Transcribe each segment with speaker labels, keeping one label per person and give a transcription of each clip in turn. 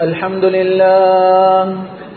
Speaker 1: الحمد لله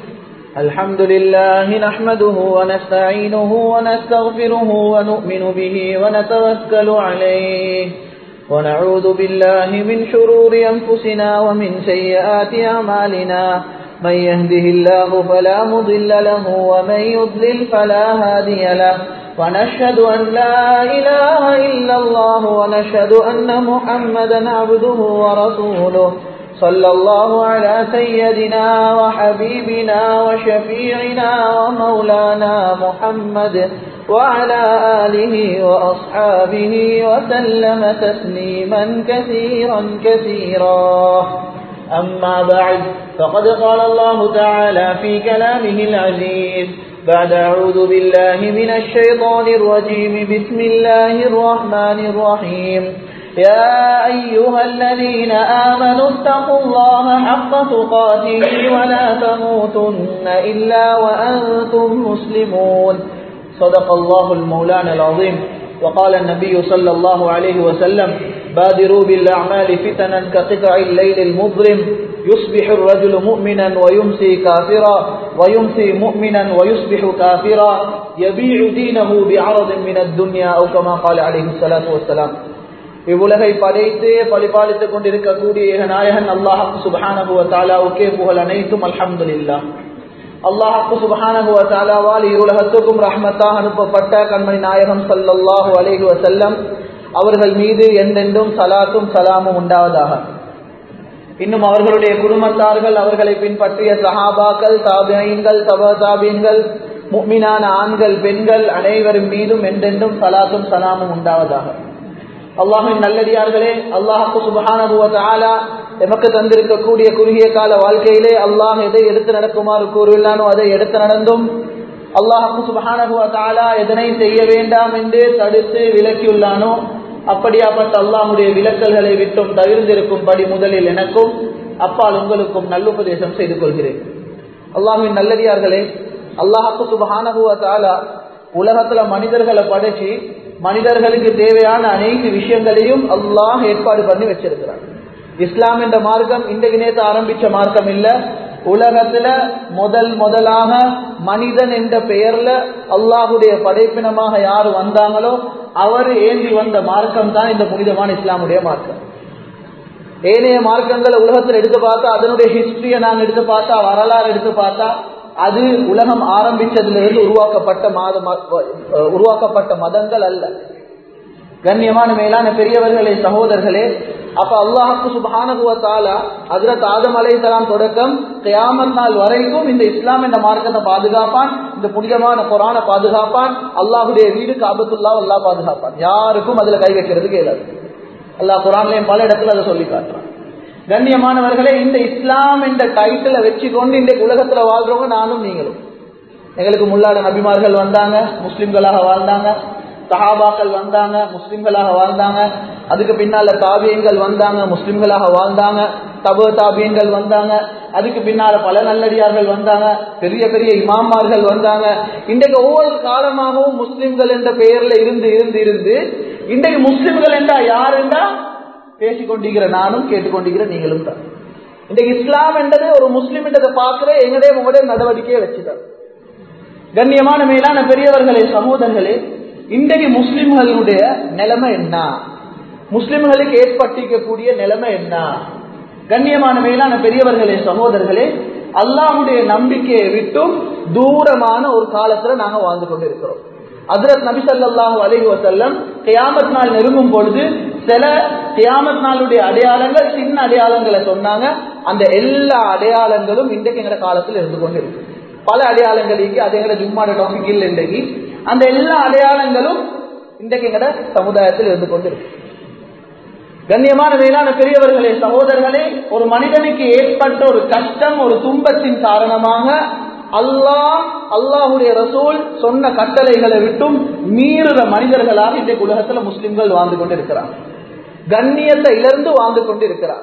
Speaker 1: الحمد لله نحمده ونستعينه ونستغفره ونؤمن به ونتوكل عليه ونعوذ بالله من شرور أنفسنا ومن سيئات أعمالنا من يهده الله فلا مضل له ومن يضلل فلا هادي له ونشهد أن لا إله إلا الله ونشهد أن محمدا عبده ورسوله صلى الله على سيدنا وحبيبنا وشفيعنا ومولانا محمد وعلى آله وأصحابه وسلم تسليما كثيرا كثيرا أما بعد فقد قال الله تعالى في كلامه العزيز بعد أعوذ بالله من الشيطان الرجيم بسم الله الرحمن الرحيم يا أيها الذين آمنوا اتقوا الله حق تقاته ولا تموتن إلا وأنتم مسلمون صدق الله المولان العظيم وقال النبي صلى الله عليه وسلم بادروا بالأعمال فتنا كقطع الليل المظلم يصبح الرجل مؤمنا ويمسي كافرا ويمسي مؤمنا ويصبح كافرا يبيع دينه بعرض من الدنيا أو كما قال عليه الصلاة والسلام இவ்வுலகை படைத்து பழிபாலித்துக் கொண்டிருக்கக்கூடிய நாயகன் அல்லாஹு சுபஹானகுவ தாலாவுக்கே புகழ் அனைத்தும் அல்ஹம்துலில்லா அல்லாஹு சுபஹானகுவ தாலாவால் இருலகத்துக்கும் ரஹ்மத்தாக அனுப்பப்பட்ட கண்மணி நாயகம் சல்லல்லாஹு அலைஹி வசல்லம் அவர்கள் மீது எந்தென்றும் சலாத்தும் சலாமும் உண்டாவதாக இன்னும் அவர்களுடைய குடும்பத்தார்கள் அவர்களை பின்பற்றிய சஹாபாக்கள் தாபியங்கள் தப தாபியங்கள் முக்மினான ஆண்கள் பெண்கள் அனைவரும் மீதும் என்றென்றும் சலாத்தும் சலாமும் உண்டாவதாக அல்லாஹின் நல்லடியார்களே அல்லாஹு சுபஹானுவ எமக்கு தந்திருக்கக்கூடிய குறுகிய கால வாழ்க்கையிலே அல்லாஹ் எதை எடுத்து நடக்குமாறு கூறுவில்லானோ அதை எடுத்து நடந்தும் அல்லாஹு சுபஹானுவ எதனை செய்ய வேண்டாம் என்று தடுத்து விலக்கியுள்ளானோ அப்படியாப்பட்ட அல்லாஹுடைய விலக்கல்களை விட்டும் தவிர்ந்திருக்கும்படி முதலில் எனக்கும் அப்பால் உங்களுக்கும் நல்லுபதேசம் செய்து கொள்கிறேன் அல்லாஹின் நல்லடியார்களே அல்லாஹு சுபஹானுவ உலகத்துல மனிதர்களை படைச்சு மனிதர்களுக்கு தேவையான அனைத்து விஷயங்களையும் அல்லாஹ் ஏற்பாடு பண்ணி வச்சிருக்கிறார் இஸ்லாம் என்ற மார்க்கம் இன்றைக்கு நேற்று ஆரம்பிச்ச மார்க்கம் இல்ல உலகத்துல முதல் முதலாக மனிதன் என்ற பெயர்ல அல்லாஹுடைய படைப்பினமாக யார் வந்தாங்களோ அவர் ஏந்தி வந்த மார்க்கம் தான் இந்த புனிதமான இஸ்லாமுடைய மார்க்கம் ஏனைய மார்க்கங்களை உலகத்தில் எடுத்து பார்த்தா அதனுடைய ஹிஸ்டரியை நாங்கள் எடுத்து பார்த்தா வரலாறு எடுத்து பார்த்தா அது உலகம் ஆரம்பிச்சதிலிருந்து உருவாக்கப்பட்ட மாத உருவாக்கப்பட்ட மதங்கள் அல்ல கண்ணியமான மேலான பெரியவர்களே சகோதரர்களே அப்ப அல்லாஹுக்கு சுபானுவத்தால அதிரத் ஆதம் அலை தலாம் தொடக்கம் கியாமத் நாள் வரைக்கும் இந்த இஸ்லாம் என்ற மார்க்கத்தை பாதுகாப்பான் இந்த புனிதமான குரான பாதுகாப்பான் அல்லாஹுடைய வீடு காபத்துல்லா அல்லா பாதுகாப்பான் யாருக்கும் அதுல கை வைக்கிறதுக்கு இயலாது அல்லாஹ் குரான்லயும் பல இடத்துல அதை சொல்லி காட்டுறான் கண்ணியமானவர்களே இந்த இஸ்லாம் என்ற டைட்டில வச்சு கொண்டு இன்றைக்கு உலகத்துல வாழ்றவங்க நானும் நீங்களும் எங்களுக்கு முன்னாடி நபிமார்கள் வந்தாங்க முஸ்லிம்களாக வாழ்ந்தாங்க சஹாபாக்கள் வந்தாங்க முஸ்லிம்களாக வாழ்ந்தாங்க அதுக்கு பின்னால தாபியங்கள் வந்தாங்க முஸ்லிம்களாக வாழ்ந்தாங்க தப தாபியங்கள் வந்தாங்க அதுக்கு பின்னால பல நல்லடியார்கள் வந்தாங்க பெரிய பெரிய இமாமார்கள் வந்தாங்க இன்றைக்கு ஒவ்வொரு காலமாகவும் முஸ்லிம்கள் என்ற பெயர்ல இருந்து இருந்து இருந்து இன்றைக்கு முஸ்லிம்கள் என்றா யாருண்டா பேசிக்கொண்டிருக்கிற நானும் கேட்டுக்கொண்டிருக்கிற நீங்களும் தான் இந்த இஸ்லாம் என்றது ஒரு முஸ்லிம் என்றதை பார்க்கிற எங்களுடைய உங்களுடைய நடவடிக்கையை வச்சுதான் கண்ணியமான மேலான பெரியவர்களே சகோதரர்களே இன்றைக்கு முஸ்லிம்களுடைய நிலைமை என்ன முஸ்லிம்களுக்கு ஏற்பட்டிருக்கக்கூடிய நிலைமை என்ன கண்ணியமான மேலான பெரியவர்களே சகோதரர்களே அல்லாஹுடைய நம்பிக்கையை விட்டும் தூரமான ஒரு காலத்துல நாங்க வாழ்ந்து கொண்டிருக்கிறோம் அதிரத் நபி சல்லாஹூ அலஹி வசல்லம் கியாமத் நாள் நெருங்கும் பொழுது சில கியாமத் நாளுடைய அடையாளங்கள் சின்ன அடையாளங்களை சொன்னாங்க அந்த எல்லா அடையாளங்களும் இன்றைக்கு எங்கட காலத்தில் இருந்து கொண்டு இருக்கு பல அடையாளங்கள் இருக்கு அது எங்கட ஜும்மாட டாபிக் இல்லை இன்றைக்கு அந்த எல்லா அடையாளங்களும் இன்றைக்கு எங்கட சமுதாயத்தில் இருந்து கொண்டு இருக்கு கண்ணியமான மேலான பெரியவர்களே சகோதரர்களே ஒரு மனிதனுக்கு ஏற்பட்ட ஒரு கஷ்டம் ஒரு துன்பத்தின் காரணமாக அல்லாஹ் அல்லாஹுடைய ரசூல் சொன்ன கட்டளைகளை விட்டும் மீறுற மனிதர்களாக இன்றைக்கு உலகத்துல முஸ்லிம்கள் வாழ்ந்து கொண்டு இருக்கிறார் கண்ணியத்தை இழந்து வாழ்ந்து கொண்டு இருக்கிறார்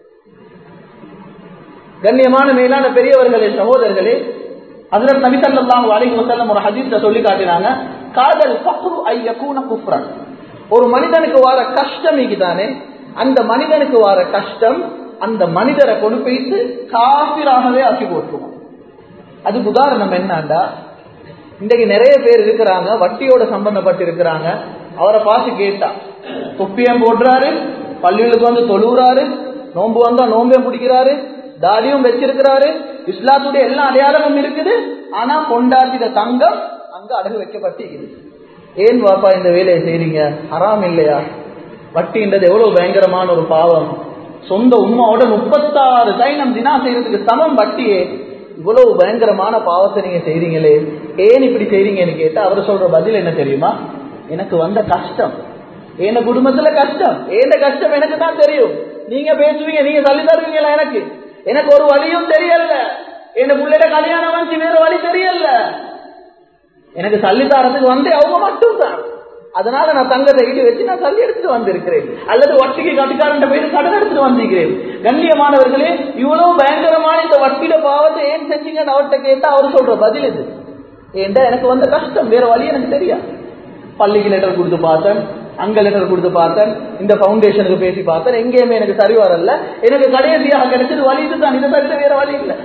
Speaker 1: கண்ணியமான மேலான பெரியவர்களே சகோதரர்களே அதுல நபிசல்லாஹு அலைஹி வஸல்லம் ஒரு ஹதீஸ சொல்லி காட்டினாங்க காதல் ஃபக்ரு ஐயகூன குஃப்ரன் ஒரு மனிதனுக்கு வர கஷ்டம் தானே அந்த மனிதனுக்கு வர கஷ்டம் அந்த மனிதரை கொண்டு போயிட்டு காபிராகவே ஆக்கி போட்டுருவோம் அதுக்கு உதாரணம் என்னண்டா இன்றைக்கு நிறைய பேர் இருக்கிறாங்க வட்டியோட சம்பந்தப்பட்டு இருக்கிறாங்க அவரை பார்த்து கேட்டா தொப்பியம் போடுறாரு பள்ளிகளுக்கு வந்து தொழுகிறாரு நோன்பு வந்தா நோம்பையும் பிடிக்கிறாரு தாடியும் வச்சிருக்கிறாரு இஸ்லாத்துடைய எல்லா அடையாளமும் இருக்குது ஆனா கொண்டாடின தங்கம் அங்க அடகு வைக்கப்பட்டிருக்குது ஏன் வாப்பா இந்த வேலையை செய்றீங்க ஹராம் இல்லையா வட்டின்றது எவ்வளவு பயங்கரமான ஒரு பாவம் சொந்த உம்மாவோட முப்பத்தாறு சைனம் தினா செய்யறதுக்கு சமம் வட்டியே இவ்வளவு பயங்கரமான பாவத்தை நீங்க செய்றீங்களே ஏன் இப்படி செய்றீங்கன்னு கேட்டா அவர் சொல்ற பதில் என்ன தெரியுமா எனக்கு வந்த கஷ்டம் என் குடும்பத்துல கஷ்டம் ஏந்த கஷ்டம் எனக்கு தான் தெரியும் நீங்க பேசுவீங்க நீங்க சொல்லி தருவீங்களா எனக்கு எனக்கு ஒரு வழியும் தெரியல என் பிள்ளைட கல்யாணம் வந்து வேற வழி தெரியல எனக்கு சல்லித்தாரத்துக்கு வந்து அவங்க மட்டும்தான் அதனால நான் தங்கத்தை ஈடு வச்சு நான் தள்ளி எடுத்துட்டு வந்திருக்கிறேன் அல்லது வட்டிக்கு கட்டுக்காரன் போய் கடன் எடுத்துட்டு வந்திருக்கிறேன் கண்ணியமானவர்களே இவ்வளவு பயங்கரமான இந்த வட்டியில பாவத்தை ஏன் செஞ்சீங்கன்னு அவர்கிட்ட கேட்டா அவர் சொல்ற பதில் இது ஏன்டா எனக்கு வந்த கஷ்டம் வேற வழி எனக்கு தெரியாது பள்ளிக்கு லெட்டர் கொடுத்து பார்த்தேன் அங்க லெட்டர் கொடுத்து பார்த்தேன் இந்த பவுண்டேஷனுக்கு பேசி பார்த்தேன் எங்கேயுமே எனக்கு சரி வரல எனக்கு கடைசியாக கிடைச்சது வழி இதுதான் இதை தவிர வேற வழி இல்லை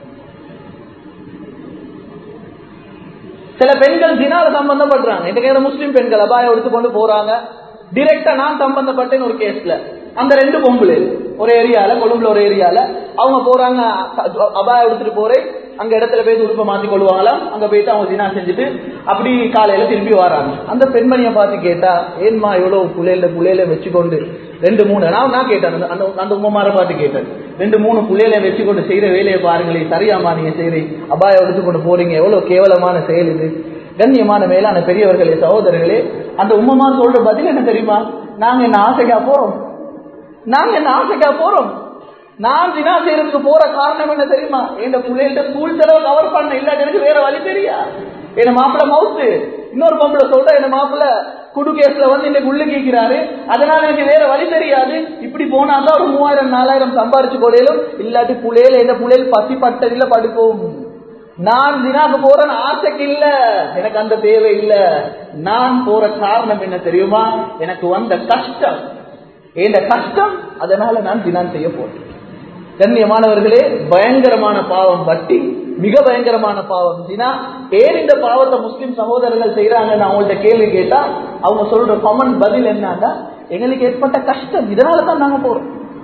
Speaker 1: சில பெண்கள் தினால சம்பந்தப்படுறாங்க இந்த முஸ்லீம் பெண்கள் அபாயம் எடுத்து கொண்டு போறாங்க டிரெக்டா நான் சம்பந்தப்பட்டேன் ஒரு கேஸ்ல அந்த ரெண்டு பொம்புல ஒரு ஏரியால கொழும்புல ஒரு ஏரியால அவங்க போறாங்க அபாயம் எடுத்துட்டு போறேன் அங்க இடத்துல போய் உடுப்ப மாத்தி கொள்வாங்களாம் அங்க போயிட்டு அவங்க தினா செஞ்சுட்டு அப்படி காலையில திரும்பி வராங்க அந்த பெண்மணியை பார்த்து கேட்டா ஏன்மா இவ்வளவு புள்ளையில புள்ளையில வச்சுக்கொண்டு ரெண்டு மூணு நான் நான் கேட்டேன் அந்த- அந்த அந்த உமாரை பார்த்து கேட்டேன் ரெண்டு மூணு புள்ளையில வச்சுக்கொண்டு செய்யற வேலையை பாருங்களேன் சரியாமா நீங்க செய்றீங்க அபாயம் எடுத்துக்கொண்டு போறீங்க எவ்வளவு கேவலமான செயல் இது கண்ணியமான மேலான பெரியவர்களே சகோதரர்களே அந்த உம்மமா சொல்ற பதில் என்ன தெரியுமா நாங்க என்ன ஆசைக்கா போறோம் நாங்க என்ன ஆசைக்கா போறோம் நான் தினா செய்யறதுக்கு போற காரணம் என்ன தெரியுமா என் பிள்ளைகிட்ட ஸ்கூல் செலவு கவர் பண்ண இல்லாட்டி எனக்கு வேற வழி தெரியா என்ன மாப்பிள்ள மவுத்து இன்னொரு பொம்பளை சொல்ற என்ன மாப்பிள்ள குடு கேஸ்ல வந்து இன்னைக்கு உள்ள கேட்கிறாரு அதனால எனக்கு வேற வழி தெரியாது இப்படி போனா தான் ஒரு மூவாயிரம் நாலாயிரம் சம்பாரிச்சு கொடையிலும் இல்லாட்டி புள்ளையில என்ன புள்ளையில் பசி பட்டதில்ல படுக்கும் நான் தினாக்கு போறேன்னு ஆசைக்கு இல்ல எனக்கு அந்த தேவை இல்ல நான் போற காரணம் என்ன தெரியுமா எனக்கு வந்த கஷ்டம் இந்த கஷ்டம் அதனால நான் தினான் செய்ய போறேன் கண்ணியமானவர்களே பயங்கரமான பாவம் வட்டி மிக பயங்கரமான பாவம் தினா ஏன் இந்த பாவத்தை முஸ்லிம் சகோதரர்கள் செய்யறாங்க நான் அவங்கள்ட்ட கேள்வி கேட்டா அவங்க சொல்ற கமன் பதில் என்னன்னா எங்களுக்கு ஏற்பட்ட கஷ்டம் இதனால தான் நாங்க போறோம்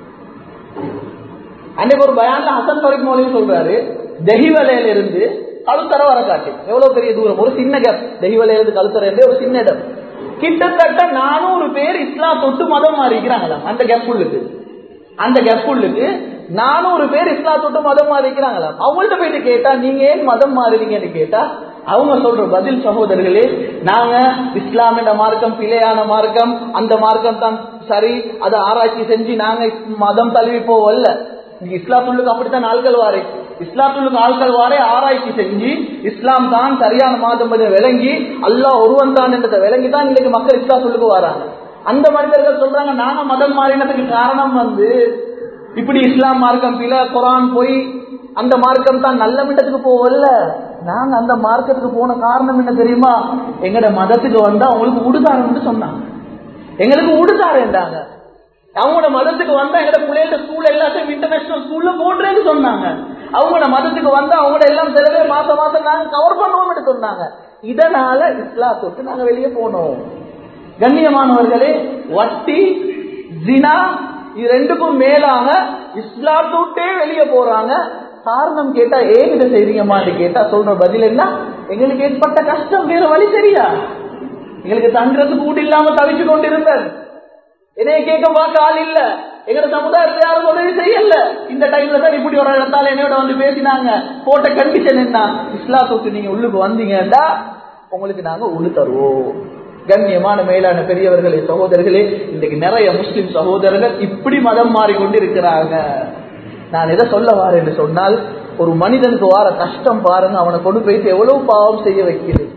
Speaker 1: அன்னைக்கு ஒரு பயான்ல ஹசன் ஃபரிக் மௌலி சொல்றாரு தெஹிவலையில இருந்து கழுத்தர வர காட்டு எவ்வளவு பெரிய தூரம் ஒரு சின்ன கேப் தெஹிவலையில இருந்து கழுத்தர இருந்து ஒரு சின்ன இடம் கிட்டத்தட்ட நானூறு பேர் இஸ்லாம் தொட்டு மதம் மாறிக்கிறாங்களாம் அந்த கேப்புள்ளுக்கு அந்த கேப்புள்ளுக்கு நானூறு பேர் இஸ்லாம் தொட்டு மதம் மாறிக்கிறாங்களாம் அவங்கள்ட்ட போயிட்டு கேட்டா நீங்க ஏன் மதம் மாறுறீங்கன்னு கேட்டா அவங்க சொல்ற பதில் சகோதரர்களே நாங்க இஸ்லாம் என்ற மார்க்கம் பிழையான மார்க்கம் அந்த மார்க்கம் தான் சரி அதை ஆராய்ச்சி செஞ்சு நாங்க மதம் தழுவி போவல்ல இங்க இஸ்லாத்துள்ளுக்கு அப்படித்தான் ஆட்கள் வாரே இஸ்லாத்துள்ளுக்கு ஆட்கள் வாரே ஆராய்ச்சி செஞ்சு இஸ்லாம் தான் சரியான மாதம் என்று விளங்கி அல்லாஹ் ஒருவன் தான் என்றதை விளங்கி தான் இன்னைக்கு மக்கள் இஸ்லாத்துள்ளுக்கு வராங்க அந்த மனிதர்கள் சொல்றாங்க நாங்க மதம் மாறினதுக்கு காரணம் வந்து இப்படி இஸ்லாம் மார்க்கம் பில குரான் போய் அந்த மார்க்கம் தான் நல்ல மிட்டத்துக்கு போவல்ல நாங்க அந்த மார்க்கத்துக்கு போன காரணம் என்ன தெரியுமா எங்கட மதத்துக்கு வந்தா உங்களுக்கு உடுதாரம்னு சொன்னாங்க எங்களுக்கு உடுதாரேன்டாங்க அவங்களோட மதத்துக்கு வந்தா எங்கட பிள்ளைகள ஸ்கூல் எல்லாத்தையும் இன்டர்நேஷனல் ஸ்கூல்ல போடுறேன்னு சொன்னாங்க அவங்களோட மதத்துக்கு வந்தா அவங்களோட எல்லாம் செலவே மாசம் மாசம் நாங்க கவர் பண்ணுவோம்னு சொன்னாங்க இதனால இஸ்லாத்துக்கு நாங்க வெளியே போனோம் கண்ணியமானவர்களே வட்டி ஜினா இது ரெண்டுக்கும் மேலாக இஸ்லாத்தூட்டே வெளியே போறாங்க காரணம் கேட்டா ஏன் இதை செய்றீங்கம்மான்னு கேட்டா சொல்ற பதில் என்ன எங்களுக்கு ஏற்பட்ட கஷ்டம் வேற வழி சரியா எங்களுக்கு தங்குறதுக்கு கூட்டு இல்லாம தவிச்சு கொண்டிருந்தேன் என்னைய கேட்க பார்க்க ஆள் இல்ல எங்க சமுதாயத்தை யாரும் உதவி செய்யல இந்த டைம்ல தான் இப்படி ஒரு இடத்தால என்னோட வந்து பேசினாங்க போட்ட கண்டிஷன் என்ன இஸ்லாத்துக்கு நீங்க உள்ளுக்கு வந்தீங்கன்னா உங்களுக்கு நாங்க உள்ளு தருவோம் கண்ணியமான மேலான பெரியவர்களே சகோதரர்களே இன்றைக்கு நிறைய முஸ்லிம் சகோதரர்கள் இப்படி மதம் மாறிக்கொண்டு இருக்கிறாங்க நான் எதை சொல்ல வாரேன் என்று சொன்னால் ஒரு மனிதனுக்கு வார கஷ்டம் பாருங்க அவனை கொண்டு போயிட்டு எவ்வளவு பாவம் செய்ய வைக்கிறது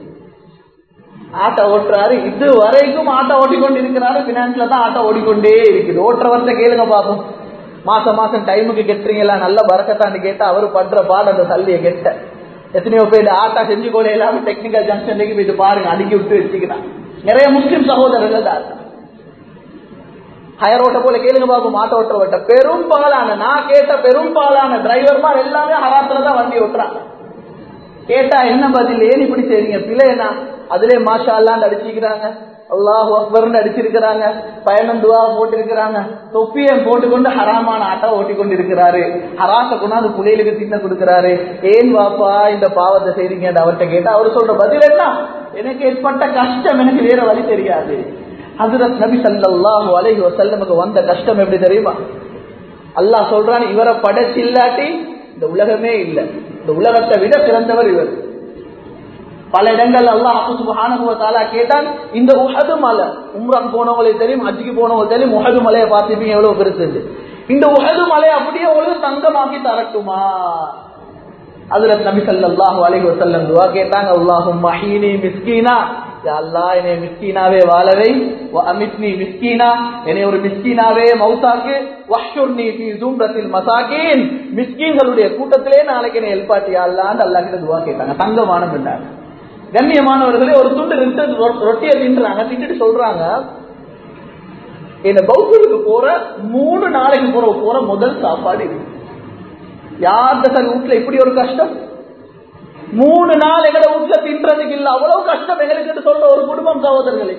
Speaker 1: ஆட்டோ ஓட்டுறாரு இது வரைக்கும் ஆட்டோ ஓட்டிக்கொண்டு இருக்கிறாரு பினான்ஸ்ல தான் ஆட்டோ ஓடிக்கொண்டே இருக்குது ஓட்டுறவர்கிட்ட கேளுங்க பாப்போம் மாசம் மாசம் டைமுக்கு கெட்டுறீங்களா நல்ல பறக்கத்தாண்டு கேட்டா அவர் பண்ற பாடு அந்த தள்ளிய கெட்ட எத்தனையோ பேர் ஆட்டா செஞ்சு கூட இல்லாம டெக்னிக்கல் ஜங்ஷன்லேக்கு போயிட்டு பாருங்க அடுக்கி விட்டு வச்சுக்கிறான் நிறைய முஸ்லிம் சகோதரர்கள் தான் இருக்காங்க. ஹயர் ஓட்ட போல கேளுங்க பாப்போம் ஆட்டோ ஓட்டுறவட்ட பெரும்பாலான நான் கேட்ட பெரும்பாலான டிரைவர்மார் எல்லாமே ஹராத்துல தான் வண்டி ஓட்டுறாங்க கேட்டா என்ன பதில் ஏன் இப்படி செய்றீங்க பிள்ளை என்ன அதுலயே மாஷா அல்லான்னு அடிச்சுக்கிறாங்க அல்லாஹ் அக்பர்னு அடிச்சிருக்கிறாங்க பயணம் துவா போட்டிருக்கிறாங்க தொப்பியை போட்டுக்கொண்டு ஹராமான ஆட்டா ஓட்டி கொண்டு இருக்கிறாரு ஹராச கொண்டாந்து புள்ளைகளுக்கு தின்ன கொடுக்கிறாரு ஏன் வாப்பா இந்த பாவத்தை செய்றீங்க அவர்கிட்ட கேட்டா அவர் சொல்ற பதில் என்ன எனக்கு ஏற்பட்ட கஷ்டம் எனக்கு வேற வழி தெரியாது ஹசரத் நபி சல்லாஹூ அலைஹி வசல்லமுக்கு வந்த கஷ்டம் எப்படி தெரியுமா அல்லாஹ் சொல்றான் இவரை படைச்சு இல்லாட்டி இந்த உலகமே இல்லை இந்த உலகத்தை விட சிறந்தவர் இவர் பல இடங்கள் அல்லாஹ் சுபஹானகுவத்தாலா கேட்டான் இந்த உஹது மலை உம்ராக்கு போனவங்களுக்கு தெரியும் ஹஜ்ஜுக்கு போனவங்களுக்கு தெரியும் உஹது மலையை பார்த்துப்பீங்க எவ்வளவு பெருசு இந்த உஹது மலை அப்படியே உங்களுக்கு தங்கமாக்கி தரட்டுமா அதுல நபி ஸல்லல்லாஹு அலைஹி வஸல்லம் துஆ கேட்டாங்க அல்லாஹும் மஹீனி மிஸ்கீனா யா அல்லாஹ் என்னை மிஸ்கீனாவே வாழவை வ அமித்னி மிஸ்கீனா என்னை ஒரு மிஸ்கீனாவே மௌத்தாக்கு வஹ்ஷுர்னி ஃபீ ஜும்ரத்தில் மசாகீன் மிஸ்கீன்களுடைய கூட்டத்திலே நாளைக்கு என்னை எழுப்பாட்டி யா அல்லாஹ்னு அல்லாஹ் கிட்ட துஆ கேட்டாங்க தங்கமானம் என்றாங்க கண்ணியமானவர்களே ஒரு துண்டு ரெண்டு ரொ- ரொட்டியை தின்றாங்க தின்னுட்டு சொல்றாங்க என்ன பௌத்தருக்கு போற மூணு நாளைக்கு போற போற முதல் சாப்பாடு இது யார்கிட்ட சார் வீட்டுல இப்படி ஒரு கஷ்டம் மூணு நாள் எங்கட வீட்டுல தின்றதுக்கு இல்ல அவ்வளவு கஷ்டம் எங்களுக்கு சொல்ற ஒரு குடும்பம் சகோதரர்களே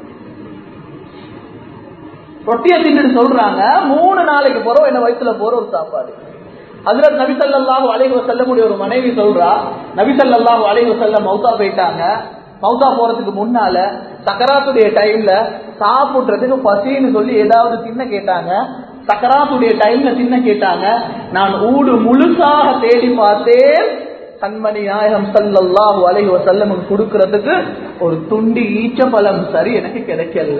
Speaker 1: ரொட்டியை தின்னுட்டு சொல்றாங்க மூணு நாளைக்கு போறோம் என்ன வயிற்றுல போற ஒரு சாப்பாடு அதுல நபிசல்லாஹு அலைஹி வஸல்லமுடைய ஒரு மனைவி சொல்றா நபிசல்லாஹு அலைஹி வஸல்லம் மௌத்தா போயிட்டாங்க மௌத்தா போறதுக்கு முன்னால சக்கராத்துடைய டைம்ல சாப்பிடுறதுக்கு பசின்னு சொல்லி ஏதாவது தின்ன கேட்டாங்க சக்கராத்துடைய டைம்ல தின்ன கேட்டாங்க நான் ஊடு முழுசாக தேடி பார்த்தேன் கண்மணி நாயகம் சல்லல்லாஹு அலைஹி வஸல்லமுக்கு கொடுக்கறதுக்கு ஒரு துண்டி ஈச்ச பழம் சரி எனக்கு கிடைக்கல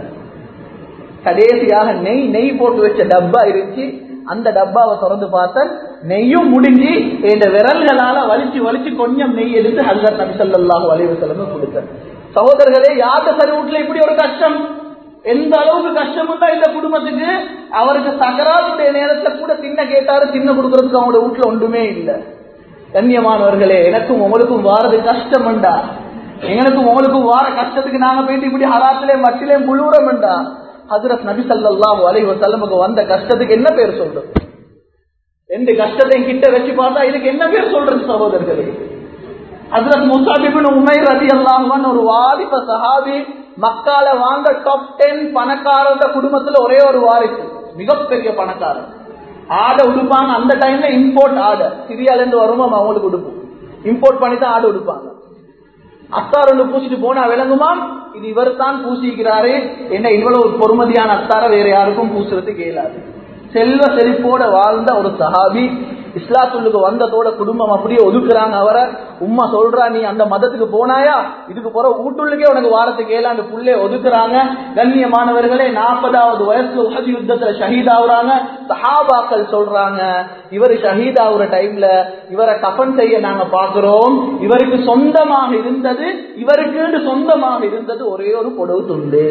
Speaker 1: கடைசியாக நெய் நெய் போட்டு வச்ச டப்பா இருந்துச்சு அந்த டப்பாவை திறந்து பார்த்தேன் நெய்யும் முடிஞ்சு இந்த விரல்களால வலிச்சு வலிச்சு கொஞ்சம் நெய் எடுத்து ஹசரத் நபி ஸல்லல்லாஹு அலைஹி வஸல்லம் கொடுத்தேன் சகோதரர்களே யாத்த சரி வீட்டுல இப்படி ஒரு கஷ்டம் எந்த அளவுக்கு கஷ்டம் தான் இந்த குடும்பத்துக்கு அவருக்கு சக்கராத்துடைய நேரத்துல கூட தின்ன கேட்டாரு தின்ன கொடுக்கறதுக்கு அவங்களோட வீட்டுல ஒன்றுமே இல்லை கண்ணியமானவர்களே எனக்கும் உங்களுக்கும் வாரது கஷ்டம்டா எங்களுக்கும் உங்களுக்கும் வார கஷ்டத்துக்கு நாங்க போயிட்டு இப்படி ஹராத்திலே மட்டிலே முழுறோம்டா ஹசரத் நபி ஸல்லல்லாஹு அலைஹி வஸல்லமுக்கு வந்த கஷ்டத்துக்கு என்ன பேர் சொல்றது எந்த கஷ்டத்தையும் கிட்ட வச்சு பார்த்தா இதுக்கு என்ன பேர் சொல்றது சகோதரர்களே ஹசரத் முசாபிபின் உமைர் ரலியல்லாஹு அன்ஹு ஒரு வாலிப சஹாபி மக்கால வாங்க டாப் டென் பணக்காரத குடும்பத்துல ஒரே ஒரு வாரிசு மிகப்பெரிய பணக்காரர் ஆடை உடுப்பாங்க அந்த டைம்ல இம்போர்ட் ஆடை சிரியால இருந்து வருமா அவங்களுக்கு உடுப்போம் இம்போர்ட் பண்ணி தான் ஆடை உடுப்பாங்க அத்தார் ஒன்று பூசிட்டு போனா விளங்குமாம் இது இவர் தான் பூசிக்கிறாரு என்ன இவ்வளவு பொறுமதியான அத்தார வேற யாருக்கும் பூசுறதுக்கு இயலாது செல்வ செழிப்போட வாழ்ந்த ஒரு சஹாபி இஸ்லாத்துள்ளுக்கு வந்ததோட குடும்பம் அப்படியே ஒதுக்குறாங்க அவரை உம்மா சொல்றா நீ அந்த மதத்துக்கு போனாயா இதுக்கு போற வீட்டுள்ளுக்கே உனக்கு வாரத்துக்கு ஏழாண்டு புள்ளே ஒதுக்குறாங்க கண்ணியமானவர்களே நாற்பதாவது வயசுல உஹது யுத்தத்துல ஷஹீத் ஆகுறாங்க சஹாபாக்கள் சொல்றாங்க இவர் ஷஹீத் ஆகுற டைம்ல இவரை கஃன் செய்ய நாங்க பாக்குறோம் இவருக்கு சொந்தமாக இருந்தது இவருக்கு சொந்தமாக இருந்தது ஒரே ஒரு பொடவு துண்டு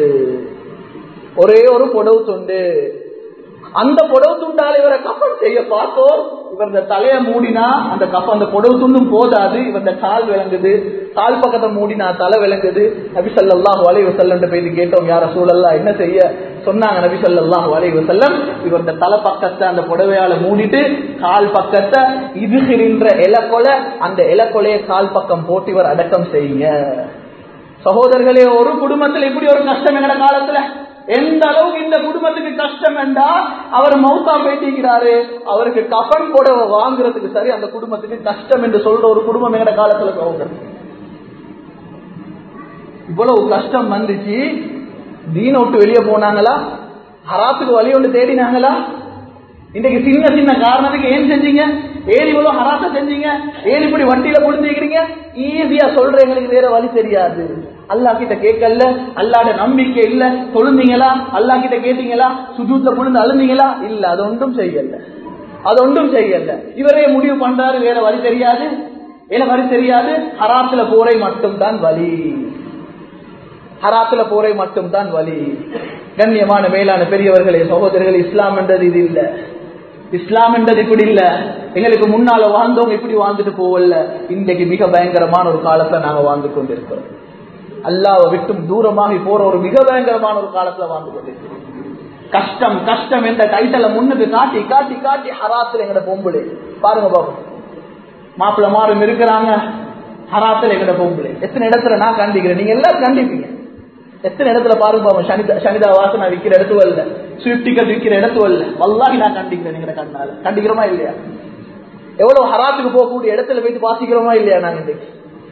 Speaker 1: ஒரே ஒரு பொடவு துண்டு அந்த பொடவு துண்டால இவரை கப்பல் செய்ய பார்த்தோம் இவர் இந்த தலைய மூடினா அந்த கப்ப அந்த பொடவு துண்டும் போதாது இவர் இந்த கால் விளங்குது கால் பக்கத்தை மூடினா தலை விளங்குது நபி ஸல்லல்லாஹு அலைஹி வஸல்லம் போய் கேட்டோம் யார சூழல்லா என்ன செய்ய சொன்னாங்க நபி ஸல்லல்லாஹு அலைஹி வஸல்லம் இவர் இந்த தலை பக்கத்தை அந்த புடவையால மூடிட்டு கால் பக்கத்தை இதுகின்ற இலக்கொலை அந்த இலக்கொலையை கால் பக்கம் போட்டு இவர் அடக்கம் செய்யுங்க சகோதரர்களே ஒரு குடும்பத்துல இப்படி ஒரு கஷ்டம் எங்கட காலத்துல எந்த அளவுக்கு இந்த குடும்பத்துக்கு கஷ்டம் என்றா அவர் மௌத்தா பேட்டிக்கிறாரு அவருக்கு கபன் புடவை வாங்குறதுக்கு சரி அந்த குடும்பத்துக்கு கஷ்டம் என்று சொல்ற ஒரு குடும்பம் எங்கட காலத்துல சகோதரர் இவ்வளவு கஷ்டம் வந்துச்சு தீன விட்டு வெளியே போனாங்களா ஹராத்துக்கு வழி ஒன்று தேடினாங்களா இன்னைக்கு சின்ன சின்ன காரணத்துக்கு ஏன் செஞ்சீங்க ஏன் இவ்வளவு ஹராத்த செஞ்சீங்க ஏன் இப்படி வட்டியில புடிஞ்சுக்கிறீங்க ஈஸியா சொல்ற எங்களுக்கு வேற வழி தெரியாது அல்லா கிட்ட கேட்கல அல்லாட நம்பிக்கை இல்ல தொழுந்தீங்களா அல்லா கிட்ட கேட்டீங்களா சுஜூத்த புழுந்து அழுந்தீங்களா இல்ல அது ஒன்றும் செய்யல அது ஒன்றும் செய்யல இவரே முடிவு பண்றாரு வேற வழி தெரியாது ஏன வழி தெரியாது ஹராத்துல போரை மட்டும்தான் வழி ஹராத்துல போரை மட்டும்தான் வழி கண்ணியமான மேலான பெரியவர்களே சகோதரர்கள் இஸ்லாம் என்றது இது இல்ல இஸ்லாம் என்றது இப்படி இல்ல எங்களுக்கு முன்னால வாழ்ந்தவங்க இப்படி வாழ்ந்துட்டு போவல்ல இன்றைக்கு மிக பயங்கரமான ஒரு காலத்துல நாங்க வாழ்ந்து கொண்டிருக்கிறோம் அல்லாவை விட்டும் தூரமாகி போற ஒரு மிக பயங்கரமான ஒரு காலத்துல வாழ்ந்து கொண்டிருக்கிறோம் கஷ்டம் கஷ்டம் என்ற டைட்டலை முன்னுக்கு காட்டி காட்டி காட்டி ஹராத்துல எங்கட பொம்புளே பாருங்க பாபு மாப்பிள்ள மாறும் இருக்கிறாங்க ஹராத்துல எங்கட பொம்புளே எத்தனை இடத்துல நான் கண்டிக்கிறேன் நீங்க எல்லாரும் கண்டிப்பீங்க எத்தனை இடத்துல பாருங்க பாபு சனிதா சனிதா வாசனை விற்கிற இடத்து வரல ஸ்வீட் டிக்கெட் விற்கிற இடத்து வரல வல்லாஹி நான் கண்டிக்கிறேன் நீங்க கண்ணால கண்டிக்கிறோமா இல்லையா எவ்வளவு ஹராத்துக்கு போகக்கூடிய இடத்துல போயிட்டு வாசிக்கிறோமா இல்லையா நாங்க இன்னைக்கு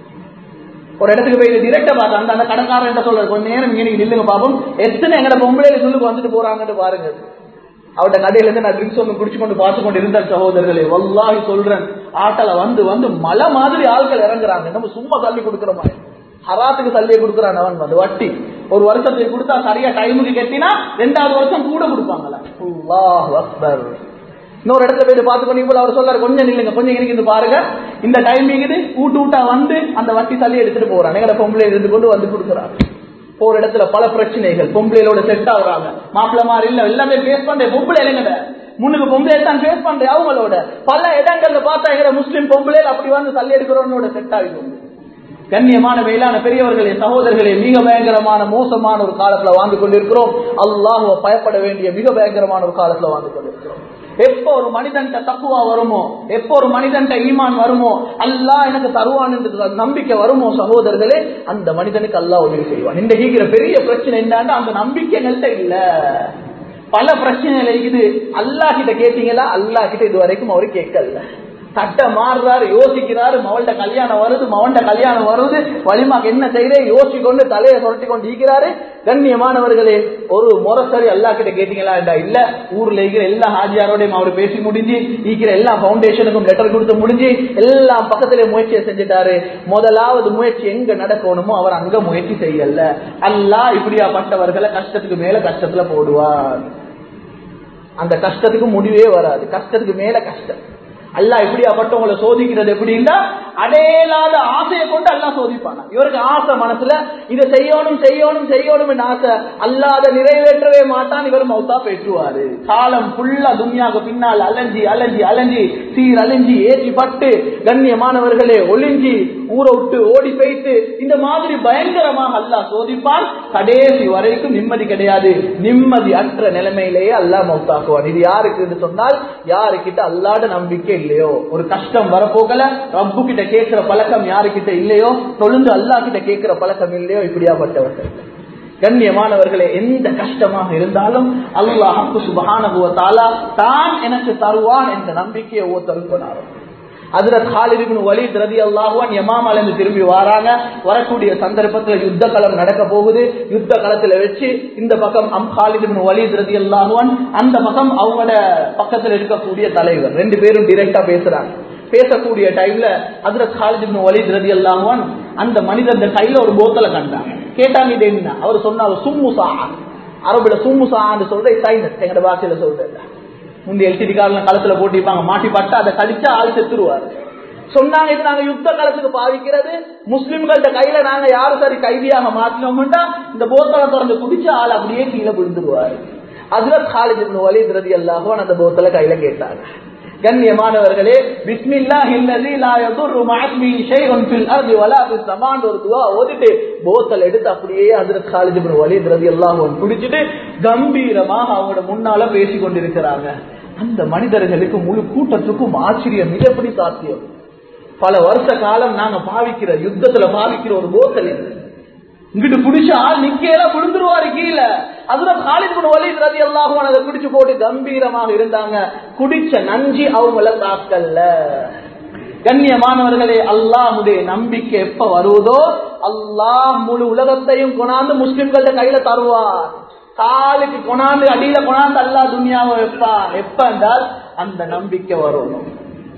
Speaker 1: ஒரு இடத்துக்கு போயிட்டு டிரெக்டா பார்த்தா அந்த அந்த கடைக்காரன் என்ன சொல்றாரு கொஞ்ச நேரம் இங்க நீங்க நில்லுங்க பாப்போம் எத்தனை எங்கட பொம்பளையில சொல்லுக்கு வந்துட்டு போறாங்கன்னு பாருங்க அவட கடையில இருந்து நான் ட்ரிங்க்ஸ் ஒன்று குடிச்சு கொண்டு பார்த்து கொண்டு இருந்த சகோதரர்களே வல்லாஹி சொல்றேன் ஆட்டல வந்து வந்து மலை மாதிரி ஆட்கள் இறங்குறாங்க நம்ம சும்மா தள்ளி கொடுக்கிற மாதிரி ஹராத்துக்கு தள்ளியே கொடுக்குறான் அவன் வந்து வட்டி ஒரு வருஷத்துக்கு கொடுத்தா சரியா டைமுக்கு கட்டினா ரெண்டாவது வருஷம் கூட கொடுப்பாங்களா அல்லாஹ் அக்பர் இன்னொரு இடத்துல போயிட்டு பார்த்து பண்ணி போல அவர் சொல்றாரு கொஞ்சம் நில்லுங்க கொஞ்சம் எனக்கு இது பாருங்க இந்த டைமிங் இது ஊட்டு ஊட்டா வந்து அந்த வட்டி தள்ளி எடுத்துட்டு போறாங்க எங்கட பொம்பளை இருந்து கொண்டு வந்து கொடுக்குறாங்க போற இடத்துல பல பிரச்சனைகள் பொம்பளைகளோட செட் ஆகுறாங்க மாப்பிள்ள மாதிரி இல்ல எல்லாமே ஃபேஸ் பண்றேன் பொம்பளை இல்லைங்கட முன்னுக்கு பொம்பளை தான் ஃபேஸ் பண்றேன் அவங்களோட பல இடங்கள்ல பார்த்தா எங்கட முஸ்லீம் பொம்பளைகள் அப்படி வந்து தள்ளி எடுக்கிறவனோட செட் ஆகிடும் கண்ணியமான மேலான பெரியவர்களே சகோதரர்களே மிக பயங்கரமான மோசமான ஒரு காலத்துல வாழ்ந்து கொண்டிருக்கிறோம் அல்லாஹுவ பயப்பட வேண்டிய மிக பயங்கரமான ஒரு காலத்துல வாழ்ந்து கொண்டிருக்கிறோம் எப்போ ஒரு மனிதன் தக்குவா வருமோ எப்போ ஒரு மனிதன் ஈமான் வருமோ அல்லாஹ் எனக்கு தருவான் என்று நம்பிக்கை வருமோ சகோதரர்களே அந்த மனிதனுக்கு அல்லாஹ் உதவி செய்வான் இந்த ஈகிற பெரிய பிரச்சனை என்னன்னா அந்த நம்பிக்கை எங்கள்கிட்ட இல்ல பல பிரச்சனைகள் இருக்குது அல்லாஹ் கிட்ட கேட்டீங்களா அல்லாஹ் கிட்ட இது வரைக்கும் அவரு கேட்கல சட்டை மாறுறாரு யோசிக்கிறாரு மவள்ட கல்யாணம் வருது மவன்ட கல்யாணம் வருது வலிமாக்கு என்ன செய்யறே யோசிக்கொண்டு தலையை சுரட்டி கொண்டு ஈக்கிறாரு கண்ணியமானவர்களே ஒரு முரசரி அல்லா கிட்ட கேட்டீங்களா இல்ல ஊர்ல இருக்கிற எல்லா ஹாஜியாரோடையும் அவர் பேசி முடிஞ்சு ஈக்கிற எல்லா பவுண்டேஷனுக்கும் லெட்டர் கொடுத்து முடிஞ்சு எல்லாம் பக்கத்துல முயற்சியை செஞ்சுட்டாரு முதலாவது முயற்சி எங்க நடக்கணுமோ அவர் அங்க முயற்சி செய்யல அல்லா இப்படியாப்பட்டவர்களை கஷ்டத்துக்கு மேல கஷ்டத்துல போடுவார் அந்த கஷ்டத்துக்கு முடிவே வராது கஷ்டத்துக்கு மேல கஷ்டம் அல்லா இப்படியாப்பட்டவங்களை சோதிக்கிறது எப்படின்னா அடையலாத ஆசையை கொண்டு அல்லா சோதிப்பானா இவருக்கு ஆசை மனசுல இதை செய்யணும் செய்யணும் செய்யணும் ஆசை அல்லாத நிறைவேற்றவே மாட்டான் இவர் மௌத்தா பெற்றுவாரு காலம் ஃபுல்லா துன்யாக்கு பின்னால் அலைஞ்சி அலைஞ்சி அலைஞ்சி சீர் அலைஞ்சி ஏற்றி பட்டு கண்ணியமானவர்களே ஒளிஞ்சி ஊரை விட்டு ஓடி போயிட்டு இந்த மாதிரி பயங்கரமாக அல்லா சோதிப்பான் கடைசி வரைக்கும் நிம்மதி கிடையாது நிம்மதி அற்ற நிலைமையிலேயே அல்லா மௌத்தாக்குவான் இது யாருக்கு சொன்னால் யாருக்கிட்ட அல்லாட நம்பிக்கை இல்லையோ ஒரு கஷ்டம் வரப்போகல ரப்பு கிட்ட கேட்கிற பழக்கம் யாருக்கிட்ட இல்லையோ தொழுந்து அல்லா கிட்ட கேட்கிற பழக்கம் இல்லையோ இப்படியாப்பட்டவர்கள் கண்ணியமானவர்களே எந்த கஷ்டமாக இருந்தாலும் அல்லாஹு சுபகானுவத்தாலா தான் எனக்கு தருவான் என்ற நம்பிக்கையை ஒருத்தர் சொன்னாரும் அதுல காலிபின் வலித் ரதி அல்லாஹுவான் யமாமால இருந்து திரும்பி வராங்க வரக்கூடிய சந்தர்ப்பத்துல யுத்த களம் நடக்க போகுது யுத்த களத்துல வச்சு இந்த பக்கம் அம் காலிபின் வலித் ரதி அல்லாஹுவான் அந்த பக்கம் அவங்களோட பக்கத்துல இருக்கக்கூடிய தலைவர் ரெண்டு பேரும் டிரெக்டா பேசுறாங்க பேசக்கூடிய டைம்ல அதுல காலிபின் வலித் ரதி அல்லாஹுவான் அந்த மனிதன் கையில ஒரு போத்தலை கண்டாங்க கேட்டாங்க இது என்ன அவர் சொன்னார் சும்முசா அரபுல சும்முசான்னு சொல்ற சைனஸ் எங்கட பாஷையில சொல்றேன் முந்தி எல்சிடி கார்ல களத்துல போட்டிருப்பாங்க மாட்டி பட்டு அதை கழிச்சா ஆள் செத்துருவாரு சொன்னாங்க இது நாங்க யுத்த காலத்துக்கு பாவிக்கிறது முஸ்லிம்கள்ட்ட கையில நாங்க யாரு சரி கைதியாக மாத்தினோம்னா இந்த போத்தலை திறந்து குடிச்ச ஆள் அப்படியே கீழே விழுந்துருவாரு அதுல காலேஜ் வலி திரதி எல்லாகும் அந்த போத்தலை கையில கேட்டாங்க கண்ணியமானவர்களே பிஸ்மில்லா இல்லதி லா யதுர்ரு மஅஸ்மி ஷைஉன் ஃபில் அர்தி வலா ஃபிஸ் ஸமான் ஒரு துவா ஓதிட்டு போத்தல் எடுத்து அப்படியே ஹஜ்ரத் காலித் இப்னு வலீத் ரலியல்லாஹு அன்ஹு குடிச்சிட்டு கம்பீரமாக அவங்களோட முன்னால பேசி கொண்டிருக்கிறாங்க அந்த மனிதர்களுக்கு முழு கூட்டத்துக்கும் ஆச்சரியம் இது எப்படி சாத்தியம் பல வருஷ காலம் நாங்க பாவிக்கிற யுத்தத்துல பாவிக்கிற ஒரு போத்தல் இது இங்கிட்டு குடிச்ச ஆள் நிக்கையில விழுந்துருவாரு கீழே அதுல காலித் வலி ரதி எல்லாரும் அதை குடிச்சு போட்டு கம்பீரமாக இருந்தாங்க குடிச்ச நஞ்சி அவங்கள தாக்கல்ல கண்ணியமானவர்களே அல்லாஹுடைய நம்பிக்கை எப்ப வருவதோ அல்லாஹ் முழு உலகத்தையும் கொண்டாந்து முஸ்லிம்கள கையில தருவார் காலுக்கு கொண்டாந்து அடியில கொண்டாந்து அல்லா துனியாவை வைப்பான் எப்ப என்றால் அந்த நம்பிக்கை வரணும்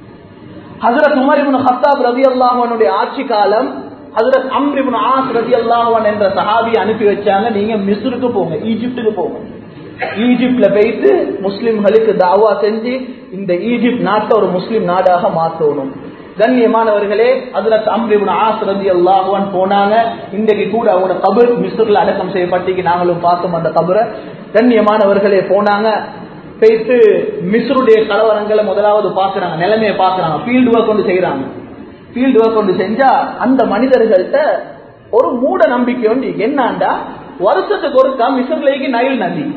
Speaker 1: ஹசரத் உமர் இப்னு ஹத்தாப் ரதி அல்லாஹனுடைய ஆட்சி காலம் ஹசரத் அம்ரிபுன் ஆஸ் ரதி அல்லாஹன் என்ற சஹாபி அனுப்பி வச்சாங்க நீங்க மிஸ்ருக்கு போங்க ஈஜிப்டுக்கு போங்க ஈஜிப்ட்ல போயிட்டு முஸ்லிம்களுக்கு தாவா செஞ்சு இந்த ஈஜிப்ட் நாட்டை ஒரு முஸ்லிம் நாடாக மாற்றணும் கண்ணியமானவர்களே அதுல அம்ரிபுன் ஆஸ் ரதி அல்லாஹுவான் போனாங்க இன்றைக்கு கூட அவங்களோட கபர் மிஸ்ர்ல அடக்கம் செய்யப்பட்டிக்கு நாங்களும் பார்த்தோம் அந்த கபரை கண்ணியமானவர்களே போனாங்க போயிட்டு மிஸ்ருடைய கலவரங்களை முதலாவது பாக்குறாங்க நிலைமையை பாக்குறாங்க ஃபீல்டு ஒர்க் கொண்டு செய்யறாங்க ஃபீல்டு ஒர்க் கொண்டு செஞ்சா அந்த மனிதர்கள்ட்ட ஒரு மூட நம்பிக்கை உண்டு என்னாண்டா வருஷத்துக்கு ஒருக்கா மிஸ்ர்லேக்கு நைல் நதி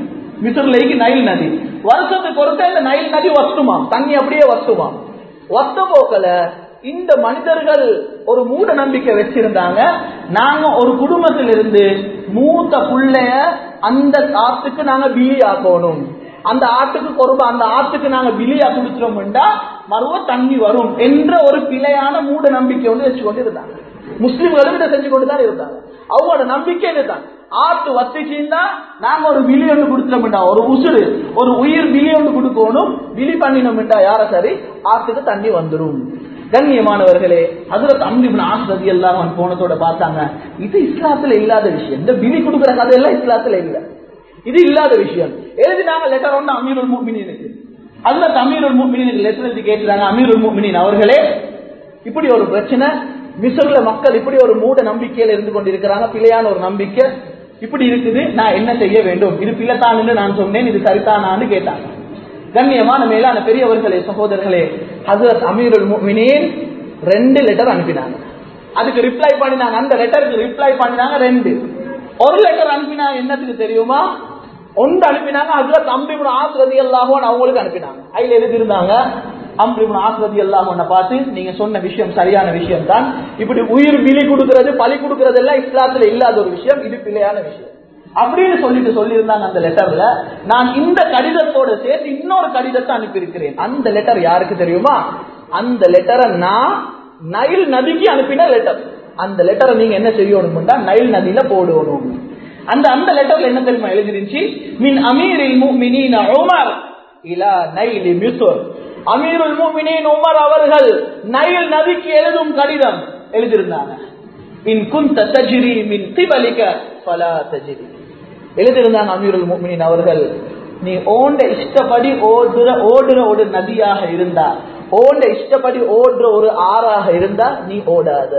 Speaker 1: மிசர்லைக்கு நைல் நதி வருஷத்துக்கு ஒருக்க இந்த நைல் நதி வத்துமா தண்ணி அப்படியே வத்துமா வத்த போக்கல இந்த மனிதர்கள் ஒரு மூட நம்பிக்கை வச்சிருந்தாங்க நாங்க ஒரு குடும்பத்திலிருந்து மூத்த புள்ளைய அந்த ஆத்துக்கு நாங்க பிலி ஆக்கணும் அந்த ஆட்டுக்கு பொறுப்பு அந்த ஆத்துக்கு நாங்க பிலியா குடிச்சிட்டோம்டா மறுவ தண்ணி வரும் என்ற ஒரு பிழையான மூட நம்பிக்கை வந்து வச்சு கொண்டு இருந்தாங்க முஸ்லிம்களும் இதை செஞ்சு கொண்டு தான் இருந்தாங்க அவங்களோட நம்பிக்கை இதுதான் ஆட்டு வத்திச்சுன்னா நாங்க ஒரு விழி ஒன்று கொடுத்துட்டோம்டா ஒரு உசுறு ஒரு உயிர் விழி ஒன்று கொடுக்கணும் விழி பண்ணினோம்டா யார சரி ஆட்டுக்கு தண்ணி வந்துடும் கண்ணியமானவர்களே அதுல தம்பி ஆசிரதி எல்லாம் அவன் போனதோட பார்த்தாங்க இது இஸ்லாத்துல இல்லாத விஷயம் இந்த விழி கொடுக்குற கதையெல்லாம் இஸ்லாத்துல இல்ல இது இல்லாத விஷயம் எழுதினாங்க லெட்டர் ஒன்று அமீருல் முக்மினினுக்கு அதுல அமீருல் முக்மினினுக்கு லெட்டர் எழுதி கேட்கிறாங்க அமீருல் முக்மினின் அவர்களே இப்படி ஒரு பிரச்சனை மிசர்ல மக்கள் இப்படி ஒரு மூட நம்பிக்கையில இருந்து கொண்டிருக்கிறாங்க பிழையான ஒரு நம்பிக்கை இப்படி இருக்குது நான் என்ன செய்ய வேண்டும் இது பிழைத்தான்னு நான் சொன்னேன் இது சரிதானான்னு கேட்டாங்க கண்ணியமான மேலான பெரியவர்களே சகோதரர்களே ஹசரத் அமீருல் முஃமினீன் ரெண்டு லெட்டர் அனுப்பினாங்க அதுக்கு ரிப்ளை பண்ணினாங்க அந்த லெட்டருக்கு ரிப்ளை பண்ணினாங்க ரெண்டு ஒரு லெட்டர் அனுப்பினா என்னத்துக்கு தெரியுமா ஒன்று அனுப்பினாங்க ஹசரத் அம்பிபுன் ஆசிரதி அல்லாஹோன்னு அவங்களுக்கு அனுப்பினாங்க அதுல எழுதியிருந்தாங்க அம்பிபுன் ஆசிரதி அல்லாஹோன்னு பார்த்து நீங்க சொன்ன விஷயம் சரியான விஷயம் தான் இப்படி உயிர் பிலி கொடுக்கிறது பலி கொடுக்கிறது எல்லாம் இஸ்லாத்துல இல்லாத ஒரு விஷயம் இது பிழையான விஷயம் அப்படின்னு சொல்லிட்டு சொல்லியிருந்தாங்க அந்த லெட்டர்ல நான் இந்த கடிதத்தோட சேர்த்து இன்னொரு கடிதத்தை அனுப்பியிருக்கிறேன் அந்த லெட்டர் யாருக்கு தெரியுமா அந்த லெட்டரை நான் நைல் நதிக்கு அனுப்பின லெட்டர் அந்த லெட்டரை நீங்க என்ன செய்யணும்னா நைல் நதியில போடணும் அந்த அந்த லெட்டர்ல என்ன தெரியுமா எழுதிருந்துச்சு மின் அமீரில் முஃமினீன உமர் இலா நைலி மிஸ்ர் அமீருல் முஃமினீன் உமர் அவர்கள் நைல் நதிக்கு எழுதும் கடிதம் எழுதியிருந்தாங்க இன் குந்த தஜ்ரி மின் திபலிக ஃபலா தஜ்ரி எழுதியிருந்தாங்க அமீருல் முஃமினீன் அவர்கள் நீ ஓண்ட இஷ்டப்படி ஓடுற ஓடுற ஒரு நதியாக இருந்தா ஓண்ட இஷ்டப்படி ஓடுற ஒரு ஆறாக இருந்தா நீ ஓடாத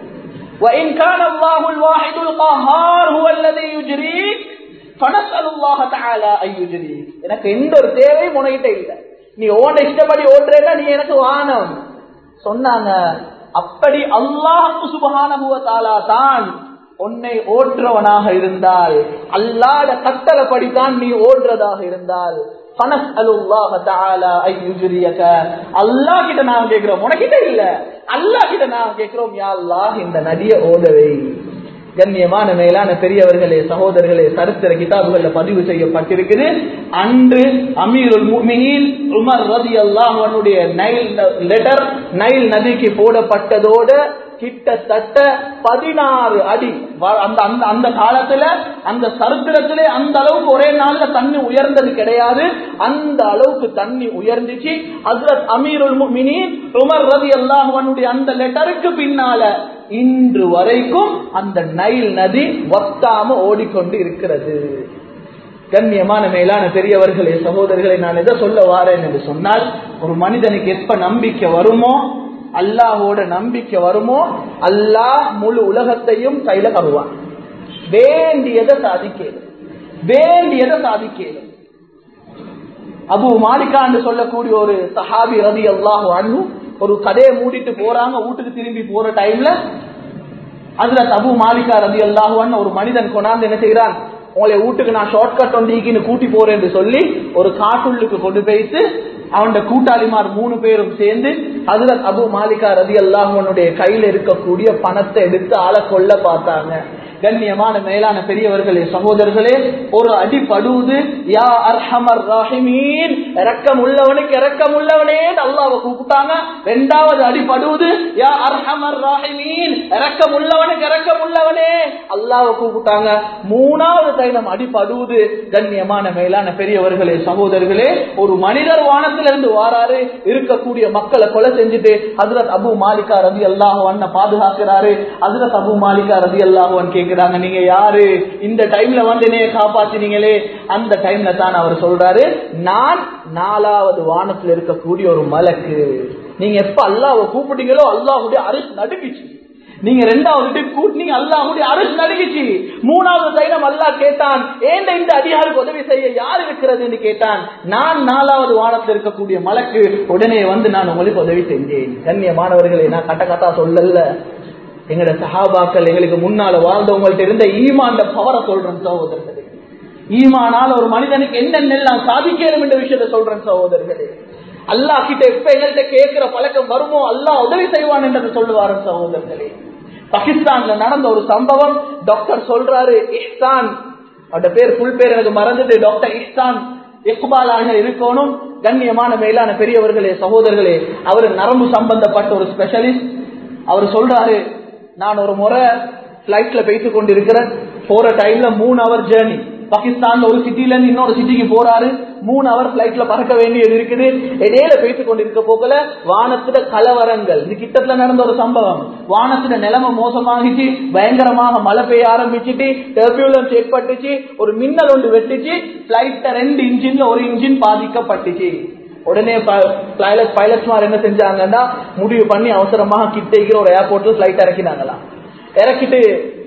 Speaker 1: وإن كان الله الواحد القهار هو الذي يجريك فنسأل الله تعالى أن يجريك எனக்கு எந்த ஒரு தேவையும் உனகிட்ட இல்ல நீ ஓண்ட இஷ்டப்படி ஓடுறேன்னா நீ எனக்கு வானம் சொன்னாங்க அப்படி அல்லாஹ் சுபஹானஹு வ தஆலா தான் உன்னை ஓட்டுறவனாக இருந்தால் அல்லாட கட்டளப்படிதான் நீ ஓடுறதாக இருந்தால் அல்லா கிட்ட நான் கேட்கிறோம் உனக்கிட்ட இல்ல அல்லா கிட்ட நான் கேட்கிறோம் யா அல்லாஹ் இந்த நதிய ஓதவை கண்ணியமான மேலான பெரியவர்களே சகோதரர்களே சரித்திர கிதாபுகள்ல பதிவு செய்யப்பட்டிருக்குது அன்று அமீருல் முமினின் உமர் ரதி அல்லாஹனுடைய நைல் லெட்டர் நைல் நதிக்கு போடப்பட்டதோட கிட்டத்தட்ட பதினாறு அடி அந்த அந்த அந்த காலத்துல அந்த சரித்திரத்திலே அந்த அளவுக்கு ஒரே நாள்ல தண்ணி உயர்ந்தது கிடையாது அந்த அளவுக்கு தண்ணி உயர்ந்துச்சு ஹசரத் அமீருல் முமினின் உமர் ரதி அல்லாஹனுடைய அந்த லெட்டருக்கு பின்னால இன்று வரைக்கும் அந்த நைல் நதி வத்தாம ஓடிக்கொண்டு இருக்கிறது கண்ணியமான மேலான பெரியவர்களே சகோதரர்களை நான் எதை சொல்ல வாரேன் என்று சொன்னால் ஒரு மனிதனுக்கு எப்ப நம்பிக்கை வருமோ அல்லாஹோட நம்பிக்கை வருமோ அல்லாஹ் முழு உலகத்தையும் கையில தருவான் வேண்டியதை சாதிக்கலும் வேண்டியதை சாதிக்கலும் அபு மாலிகான்னு சொல்லக்கூடிய ஒரு சஹாபி ரதி அல்லாஹு அன்பு ஒரு கதையை மூடிட்டு போறாங்க வீட்டுக்கு திரும்பி போற டைம்ல அதுல தபு மாலிகா ரதி அல்லாஹுவான்னு ஒரு மனிதன் கொண்டாந்து என்ன செய்யறான் உங்களை வீட்டுக்கு நான் ஷார்ட் கட் ஒன்றிக்கின்னு கூட்டி போறேன் என்று சொல்லி ஒரு காட்டுள்ளுக்கு கொண்டு போயிட்டு அவன் கூட்டாளிமார் மூணு பேரும் சேர்ந்து ஹசரத் அபு மாலிகா ரதி அல்லாஹனுடைய கையில இருக்கக்கூடிய பணத்தை எடுத்து ஆளை கொல்ல பார்த்தாங்க கண்ணியமான மேலான பெரியவர்களே சகோதரர்களே ஒரு அடி படுவது யா அர்ஹமர் ராஹிமீன் இரக்கம் உள்ளவனுக்கு இரக்கம் உள்ளவனே அல்லாவை கூப்பிட்டாங்க ரெண்டாவது அடி படுவது யா அர்ஹமர் ராஹிமீன் இரக்கம் உள்ளவனுக்கு இரக்கம் உள்ளவனே அல்லாவை கூப்பிட்டாங்க மூணாவது தைலம் அடி படுவது கண்ணியமான மேலான பெரியவர்களே சகோதரர்களே ஒரு மனிதர் வானத்திலிருந்து வாராரு இருக்கக்கூடிய மக்களை கொலை செஞ்சுட்டு ஹசரத் அபு மாலிகா ரதி அல்லாஹுவன் பாதுகாக்கிறாரு ஹசரத் அபு மாலிகா ரதி அல்லாஹுவன் கேட்கிறாங்க நீங்க யாரு இந்த டைம்ல வந்து என்னைய காப்பாத்தினீங்களே அந்த டைம்ல தான் அவர் சொல்றாரு நான் நாலாவது வானத்துல இருக்கக்கூடிய ஒரு மலக்கு நீங்க எப்ப அல்லாவை கூப்பிட்டீங்களோ அல்லாஹுடைய அரிசி நடுக்கிச்சு நீங்க ரெண்டாவது கூட்டினீங்க அல்லாஹுடைய அரசு நடுங்கிச்சு மூணாவது தைரம் அல்லாஹ் கேட்டான் ஏண்ட இந்த அதிகாரிக்கு உதவி செய்ய யார் இருக்கிறதுன்னு கேட்டான் நான் நாலாவது வானத்தில் இருக்கக்கூடிய மலக்கு உடனே வந்து நான் உங்களுக்கு உதவி செஞ்சேன் கண்ணியமானவர்களை நான் கட்ட கட்டா சொல்லல எங்கட சஹாபாக்கள் எங்களுக்கு முன்னால வாழ்ந்தவங்கள்ட்ட இருந்த ஈமாண்ட பவரை சொல்றேன் சகோதரர்களே ஈமானால் ஒரு மனிதனுக்கு என்னென்னலாம் சாதிக்கணும் என்ற விஷயத்தை சொல்றேன் சகோதரர்களே அல்லாஹ் கிட்ட எப்ப எங்கள்கிட்ட கேட்கிற பழக்கம் வருமோ அல்லாஹ் உதவி செய்வான் என்றதை சொல்லுவாரு சகோதரர்களே பாகிஸ்தான்ல நடந்த ஒரு சம்பவம் டாக்டர் சொல்றாரு இஹ்சான் அவட பேர் புல் பேர் எனக்கு மறந்தது டாக்டர் இஹ்சான் இக்பாலாக இருக்கணும் கண்ணியமான மேலான பெரியவர்களே சகோதரர்களே அவர் நரம்பு சம்பந்தப்பட்ட ஒரு ஸ்பெஷலிஸ்ட் அவர் சொல்றாரு நான் ஒரு முறை பிளைட்ல போயிட்டு கொண்டிருக்கிறேன் போற டைம்ல மூணு அவர் ஜேர்னி பாகிஸ்தான்ல ஒரு சிட்டில இருந்து இன்னொரு சிட்டிக்கு போறாரு மூணு அவர் பிளைட்ல பறக்க வேண்டியது இருக்குது இடையில பேசி கொண்டிருக்க போக்கல வானத்துல கலவரங்கள் இது கிட்டத்துல நடந்த ஒரு சம்பவம் வானத்துல நிலைமை மோசமாகிச்சு பயங்கரமாக மழை பெய்ய ஆரம்பிச்சுட்டு டெர்பியூலன்ஸ் ஏற்பட்டுச்சு ஒரு மின்னல் ஒன்று வெட்டுச்சு பிளைட்ட ரெண்டு இன்ஜின்ல ஒரு இன்ஜின் பாதிக்கப்பட்டுச்சு உடனே பைலட் பைலட்ஸ்மார் என்ன செஞ்சாங்கன்னா முடிவு பண்ணி அவசரமாக கிட்டேக்கிற ஒரு ஏர்போர்ட்ல பிளைட் இறக்கினாங்களாம் இறக்கிட்டு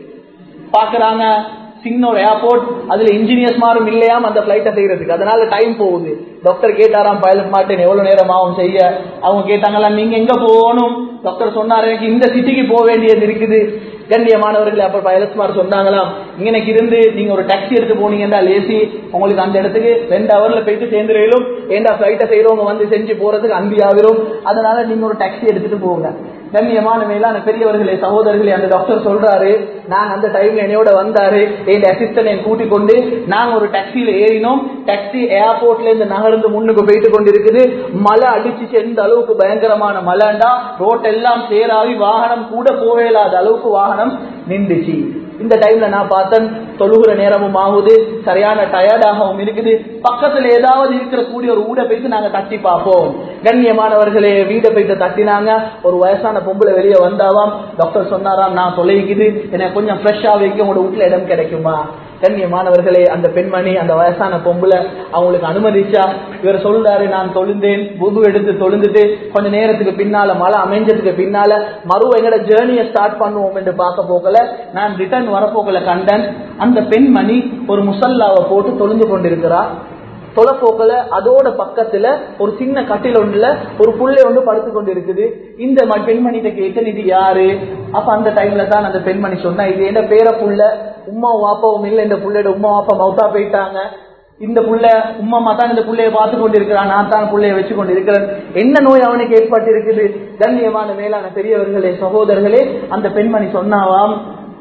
Speaker 1: பாக்குறாங்க சின்ன ஒரு ஏர்போர்ட் அதுல இன்ஜினியர்ஸ் மாரும் இல்லையாம் அந்த பிளைட்டை செய்யறதுக்கு அதனால டைம் போகுது டாக்டர் கேட்டாராம் பைலட் மாட்டேன் எவ்வளவு நேரம் ஆகும் செய்ய அவங்க கேட்டாங்களா நீங்க எங்க போகணும் டாக்டர் சொன்னாரு எனக்கு இந்த சிட்டிக்கு போக வேண்டியது இருக்குது கண்ணியமானவர்கள் அப்ப பைலட்ஸ்மார் சொன்னாங்களாம் இங்கனைக்கு இருந்து நீங்க ஒரு டாக்ஸி எடுத்து போனீங்கன்னா லேசி உங்களுக்கு அந்த இடத்துக்கு ரெண்டு ஹவர்ல போயிட்டு சேர்ந்துடும் ஏண்டா பிளைட்டை செய்யறவங்க வந்து செஞ்சு போறதுக்கு அந்தி ஆகிரும் அதனால நீங்க ஒரு டாக்ஸி எடுத்துட்டு போங்க கண்ணியமான மேலான பெரியவர்களே சகோதரர்களே அந்த டாக்டர் சொல்றாரு நான் அந்த டைம்ல என்னையோட வந்தாரு என் அசிஸ்டன்ட் என் கூட்டிக் கொண்டு நாங்க ஒரு டாக்ஸியில ஏறினோம் டாக்ஸி ஏர்போர்ட்ல இருந்து நகர்ந்து முன்னுக்கு போயிட்டு கொண்டு இருக்குது மழை அடிச்சுச்சு எந்த அளவுக்கு பயங்கரமான மழைண்டா ரோட் எல்லாம் சேராவி வாகனம் கூட போவேலாத அளவுக்கு வாகனம் நின்றுச்சு இந்த டைம்ல நான் பார்த்தேன் தொழுகிற நேரமும் ஆகுது சரியான டயர்டாகவும் இருக்குது பக்கத்துல ஏதாவது இருக்கிற கூடிய ஒரு ஊட போயிட்டு நாங்க தட்டி பார்ப்போம் கண்ணியமானவர்களே வீடை போயிட்டு தட்டினாங்க ஒரு வயசான பொம்பளை வெளியே வந்தாவாம் டாக்டர் சொன்னாராம் நான் தொலைக்குது எனக்கு கொஞ்சம் ஃப்ரெஷ்ஷா வைக்க உங்களோட வீட்டுல இடம் கிடைக்குமா கண்ணியமானவர்களே அந்த பெண்மணி அந்த வயசான பொம்பளை அவங்களுக்கு அனுமதிச்சா இவர் சொல்றாரு நான் தொழுந்தேன் புது எடுத்து தொழுந்துட்டு கொஞ்ச நேரத்துக்கு பின்னால மழை அமைஞ்சதுக்கு பின்னால மறு எங்கட ஜேர்னியை ஸ்டார்ட் பண்ணுவோம் என்று பார்க்க போகல நான் ரிட்டர்ன் வரப்போகல கண்டன் அந்த பெண்மணி ஒரு முசல்லாவை போட்டு தொழுந்து கொண்டிருக்கிறா தொலைப்போக்கல அதோட பக்கத்துல ஒரு சின்ன கட்டில் ஒன்றுல ஒரு புள்ளை ஒன்று படுத்து கொண்டு இருக்குது இந்த பெண்மணிகிட்ட கேட்டு இது யாரு அப்ப அந்த டைம்ல தான் அந்த பெண்மணி சொன்னா இது என்ன பேர புள்ள உமா வாப்பாவும் இல்லை இந்த புள்ளையோட உமா வாப்பா மவுத்தா போயிட்டாங்க இந்த புள்ள உம்மா தான் இந்த புள்ளைய பார்த்து கொண்டு இருக்கிறான் நான் தான் புள்ளைய வச்சு கொண்டு இருக்கிறேன் என்ன நோய் அவனுக்கு ஏற்பட்டு இருக்குது கண்ணியமான மேலான பெரியவர்களே சகோதரர்களே அந்த பெண்மணி சொன்னாவாம்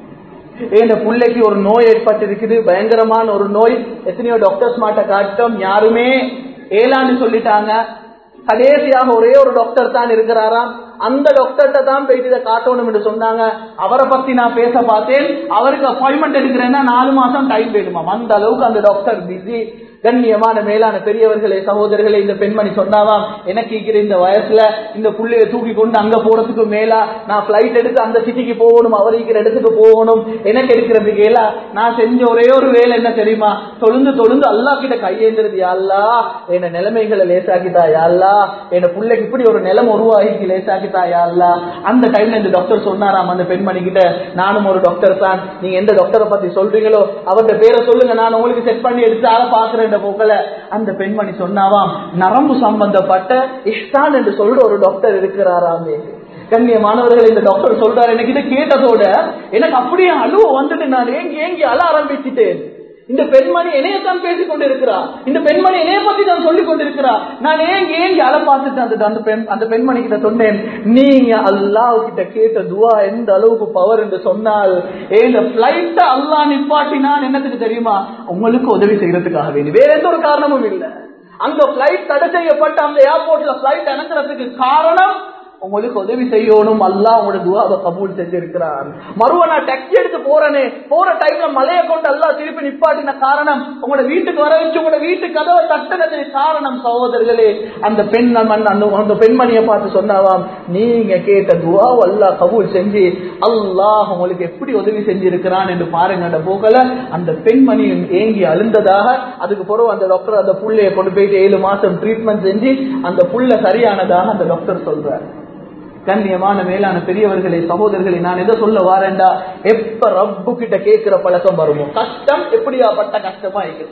Speaker 1: இந்த பிள்ளைக்கு ஒரு நோய் ஏற்பட்டு இருக்குது பயங்கரமான ஒரு நோய் எத்தனையோ டாக்டர்ஸ் மாட்ட காட்டம் யாருமே ஏலான்னு சொல்லிட்டாங்க கடைசியாக ஒரே ஒரு டாக்டர் தான் இருக்கிறாராம் அந்த டாக்டர்கிட்ட தான் போயிட்டு இதை காட்டணும் என்று சொன்னாங்க அவரை பத்தி நான் பேச பார்த்தேன் அவருக்கு அப்பாயின்மெண்ட் எடுக்கிறேன்னா நாலு மாசம் டைம் வேணுமாம் அந்த அளவுக்கு அந்த டாக்டர் பிஸி கண்ணியமான மேலான பெரியவர்களே சகோதரர்களே இந்த பெண்மணி சொன்னாவாம் எனக்கு இருக்கிற இந்த வயசுல இந்த புள்ளைய தூக்கி கொண்டு அங்க போறதுக்கு மேலா நான் பிளைட் எடுத்து அந்த சிட்டிக்கு போகணும் அவர் இருக்கிற இடத்துக்கு போகணும் எனக்கு இருக்கிறதுக்கு ஏலா நான் செஞ்ச ஒரே ஒரு வேலை என்ன தெரியுமா தொழுந்து தொழுந்து அல்லா கிட்ட கையேந்திரது யாழ்லா என்ன நிலைமைகளை லேசாக்கிட்டா யாழ்லா என்ன பிள்ளைக்கு இப்படி ஒரு நிலைமை உருவாகி லேசாக்கிட்டா யாழ்லா அந்த டைம்ல இந்த டாக்டர் சொன்னாராம் அந்த பெண்மணி கிட்ட நானும் ஒரு டாக்டர் தான் நீங்க எந்த டாக்டரை பத்தி சொல்றீங்களோ அவருடைய பேரை சொல்லுங்க நான் உங்களுக்கு செட் பண்ணி எடுத்து ஆள பாக்குறேன் போக்கல அந்த பெண்மணி சொன்னாவாம் நரம்பு சம்பந்தப்பட்ட இஷ்டான் என்று சொல்ற ஒரு டாக்டர் இருக்கிறாராமே கண்ணியமானவர்கள் இந்த டாக்டர் சொல்றாரு எனக்கு இதை கேட்டதோட எனக்கு அப்படியே அழுவ வந்துட்டு நான் ஏங்கி ஏங்கி அழ ஆரம்பிச்சுட்டேன் இந்த பெண்மணி என்னையத்தான் பேசிக் கொண்டிருக்கிறா இந்த பெண்மணி என்னைய பத்தி தான் சொல்லிக் கொண்டிருக்கிறா நான் ஏங்கி ஏங்கி அழ பார்த்துட்டு அந்த அந்த பெண் அந்த பெண்மணி கிட்ட சொன்னேன் நீங்க அல்லாஹ் கிட்ட கேட்ட துவா எந்த அளவுக்கு பவர் என்று சொன்னால் இந்த பிளைட்ட அல்லாஹ் நிப்பாட்டினான் என்னத்துக்கு தெரியுமா உங்களுக்கு உதவி செய்யறதுக்காக வேண்டி வேற எந்த ஒரு காரணமும் இல்லை அந்த பிளைட் தடை செய்யப்பட்ட அந்த ஏர்போர்ட்ல பிளைட் இறங்குறதுக்கு காரணம் உங்களுக்கு உதவி செய்யணும் அல்லா உங்களோட துவாவை கபூல் செஞ்சிருக்கிறான் மறுவ நான் டாக்ஸி எடுத்து போறேனே போற டைம்ல மலையை கொண்டு அல்லா திருப்பி நிப்பாட்டின காரணம் உங்களோட வீட்டுக்கு வர வச்சு உங்களோட வீட்டு கதவை தட்டினது காரணம் சகோதரர்களே அந்த பெண் அந்த பெண்மணியை பார்த்து சொன்னாவாம் நீங்க கேட்ட துவாவை அல்லா கபூல் செஞ்சு அல்லாஹ் உங்களுக்கு எப்படி உதவி செஞ்சிருக்கிறான் என்று பாருங்க அந்த போகல அந்த பெண்மணி ஏங்கி அழுந்ததாக அதுக்கு பிறகு அந்த டாக்டர் அந்த புள்ளைய கொண்டு போயிட்டு ஏழு மாசம் ட்ரீட்மெண்ட் செஞ்சு அந்த புள்ள சரியானதாக அந்த டாக்டர் சொல்றாரு கண்ணியமான மேலான பெரியவர்களே சகோதரர்களே நான் எதை சொல்ல வாரேன்டா எப்ப ரப்பு கிட்ட கேட்கிற பழக்கம் வருமோ கஷ்டம் எப்படியாப்பட்ட கஷ்டமா இருக்கட்டும்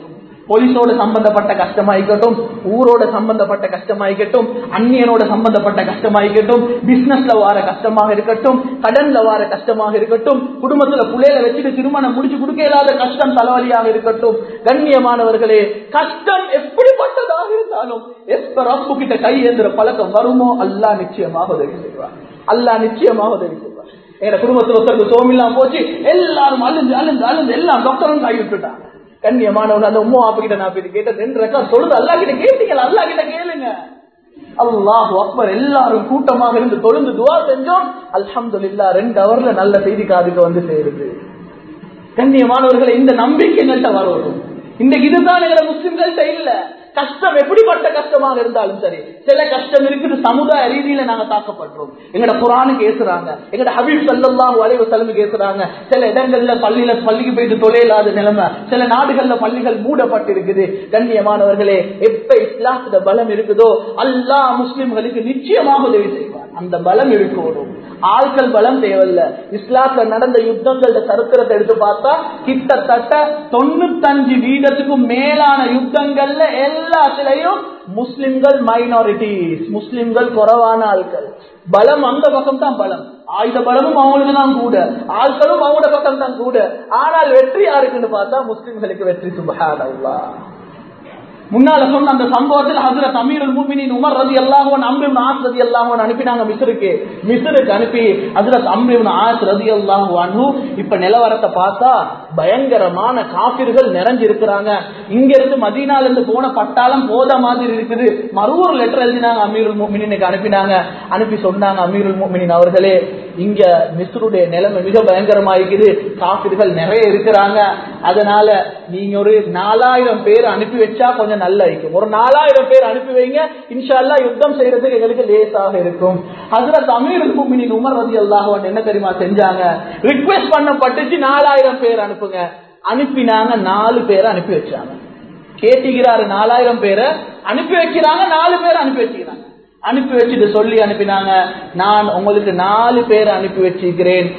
Speaker 1: போலீஸோட சம்பந்தப்பட்ட கஷ்டமாயிக்கட்டும் ஊரோட சம்பந்தப்பட்ட கஷ்டமாயிக்கட்டும் அந்நியனோட சம்பந்தப்பட்ட கஷ்டமாயிக்கட்டும் பிசினஸ்ல வார கஷ்டமாக இருக்கட்டும் கடன்ல வார கஷ்டமாக இருக்கட்டும் குடும்பத்துல புள்ளையில வச்சுட்டு திருமணம் முடிச்சு கொடுக்க இயலாத கஷ்டம் தலைவலியாக இருக்கட்டும் கண்ணியமானவர்களே கஷ்டம் எப்படிப்பட்டதாக இருந்தாலும் எப்ப ரப்பு கிட்ட கை ஏந்திர பழக்கம் வருமோ அல்லா நிச்சயமாக உதவி செய்வார் அல்லா நிச்சயமாக உதவி செய்வார் எங்க குடும்பத்துல ஒருத்தருக்கு சோமில்லாம் போச்சு எல்லாரும் அழுந்து அழுந்து அழுந்து எல்லாம் டாக்டரும் கை விட்டுட்டாங்க கண்ணியமானவங்க அந்த உம்மா அப்பா கிட்ட நான் போய் கேட்டேன் ரெண்டு ரெக்கா சொல்லுது அல்லா கிட்ட கேட்டீங்களா அல்லா கிட்ட கேளுங்க அல்லாஹ் அக்பர் எல்லாரும் கூட்டமாக இருந்து தொழுந்து துவா செஞ்சோம் அல்ஹம்துலில்லாஹ் ரெண்டு ஹவர்ல நல்ல செய்தி காதுக்கு வந்து சேருது கண்ணியமானவர்களை இந்த நம்பிக்கை எங்கள்கிட்ட வரணும் இன்றைக்கு இதுதான் எங்களை முஸ்லிம்கள்ட்ட இல்ல கஷ்டம் எப்படிப்பட்ட கஷ்டமாக இருந்தாலும் சரி சில கஷ்டம் இருக்குது சமுதாய ரீதியில நாங்க தாக்கப்படுறோம் எங்கட குரானுக்கு ஏசுறாங்க எங்கட ஹபீப் சல்லாஹூ அலைவ செலவுக்கு ஏசுறாங்க சில இடங்கள்ல பள்ளியில பள்ளிக்கு போயிட்டு தொலையில்லாத நிலைமை சில நாடுகள்ல பள்ளிகள் மூடப்பட்டிருக்குது கண்ணியமானவர்களே எப்ப இஸ்லாத்துல பலம் இருக்குதோ அல்லாஹ் முஸ்லிம்களுக்கு நிச்சயமாக உதவி செய்வார் அந்த பலம் இருக்கணும் ஆட்கள் பலம் தேவையில்ல இஸ்லாத்துல நடந்த யுத்தங்களோட சரித்திரத்தை எடுத்து பார்த்தா கிட்டத்தட்ட தொண்ணூத்தஞ்சு வீதத்துக்கும் மேலான யுத்தங்கள்ல எல்லாத்திலையும் முஸ்லிம்கள் மைனாரிட்டிஸ் முஸ்லிம்கள் குறைவான ஆட்கள் பலம் அந்த பக்கம் தான் பலம் ஆயுத பலமும் அவங்களுக்கு தான் கூட ஆட்களும் அவங்களோட பக்கம் தான் கூட ஆனால் வெற்றி யாருக்குன்னு பார்த்தா முஸ்லிம்களுக்கு வெற்றி சுபஹானல்லா முன்னால சொன்ன அந்த சம்பவத்தில் ஹசரத் அமீருல் முமினின் உமர் ரதி அல்லாஹுவன் அம்ரின் ஆஸ் ரதி அல்லாஹுவன் அனுப்பினாங்க மிஸ்ருக்கு மிஸ்ருக்கு அனுப்பி ஹசரத் அம்ரின் ஆஸ் ரதி அல்லாஹு இப்ப நிலவரத்தை பார்த்தா பயங்கரமான காபிர்கள் நிறைஞ்சிருக்கிறாங்க இங்க இருந்து மதீனால இருந்து போன பட்டாளம் போத மாதிரி இருக்குது மறுவொரு லெட்டர் எழுதினாங்க அமீருல் முமினினுக்கு அனுப்பினாங்க அனுப்பி சொன்னாங்க அமீருல் முமினின் அவர்களே இங்க மிஸ்ருடைய நிலைமை மிக பயங்கரமா இருக்குது காபிர்கள் நிறைய இருக்கிறாங்க அதனால நீங்க ஒரு நாலாயிரம் பேர் அனுப்பி வச்சா கொஞ்சம் நல்லா இருக்கும் ஒரு நாலாயிரம் பேர் அனுப்பி வைங்க இன்ஷால்லா யுத்தம் செய்யறதுக்கு எங்களுக்கு லேசாக இருக்கும் அதுல தமிழ் முமினின் உமர் ரதி அல்லாஹ் என்ன தெரியுமா செஞ்சாங்க ரிக்வெஸ்ட் பண்ணப்பட்டுச்சு நாலாயிரம் பேர் அனுப்புங்க அனுப்பினாங்க நாலு பேரை அனுப்பி வச்சாங்க கேட்டுகிறாரு நாலாயிரம் பேரை அனுப்பி வைக்கிறாங்க நாலு பேர் அனுப்பி வச்சுக்கிறாங்க அனுப்பி வச்சுட்டு சொல்லி அனுப்பினாங்க நான் உங்களுக்கு நாலு பேரை அனுப்பி வச்சிருக்கிறேன்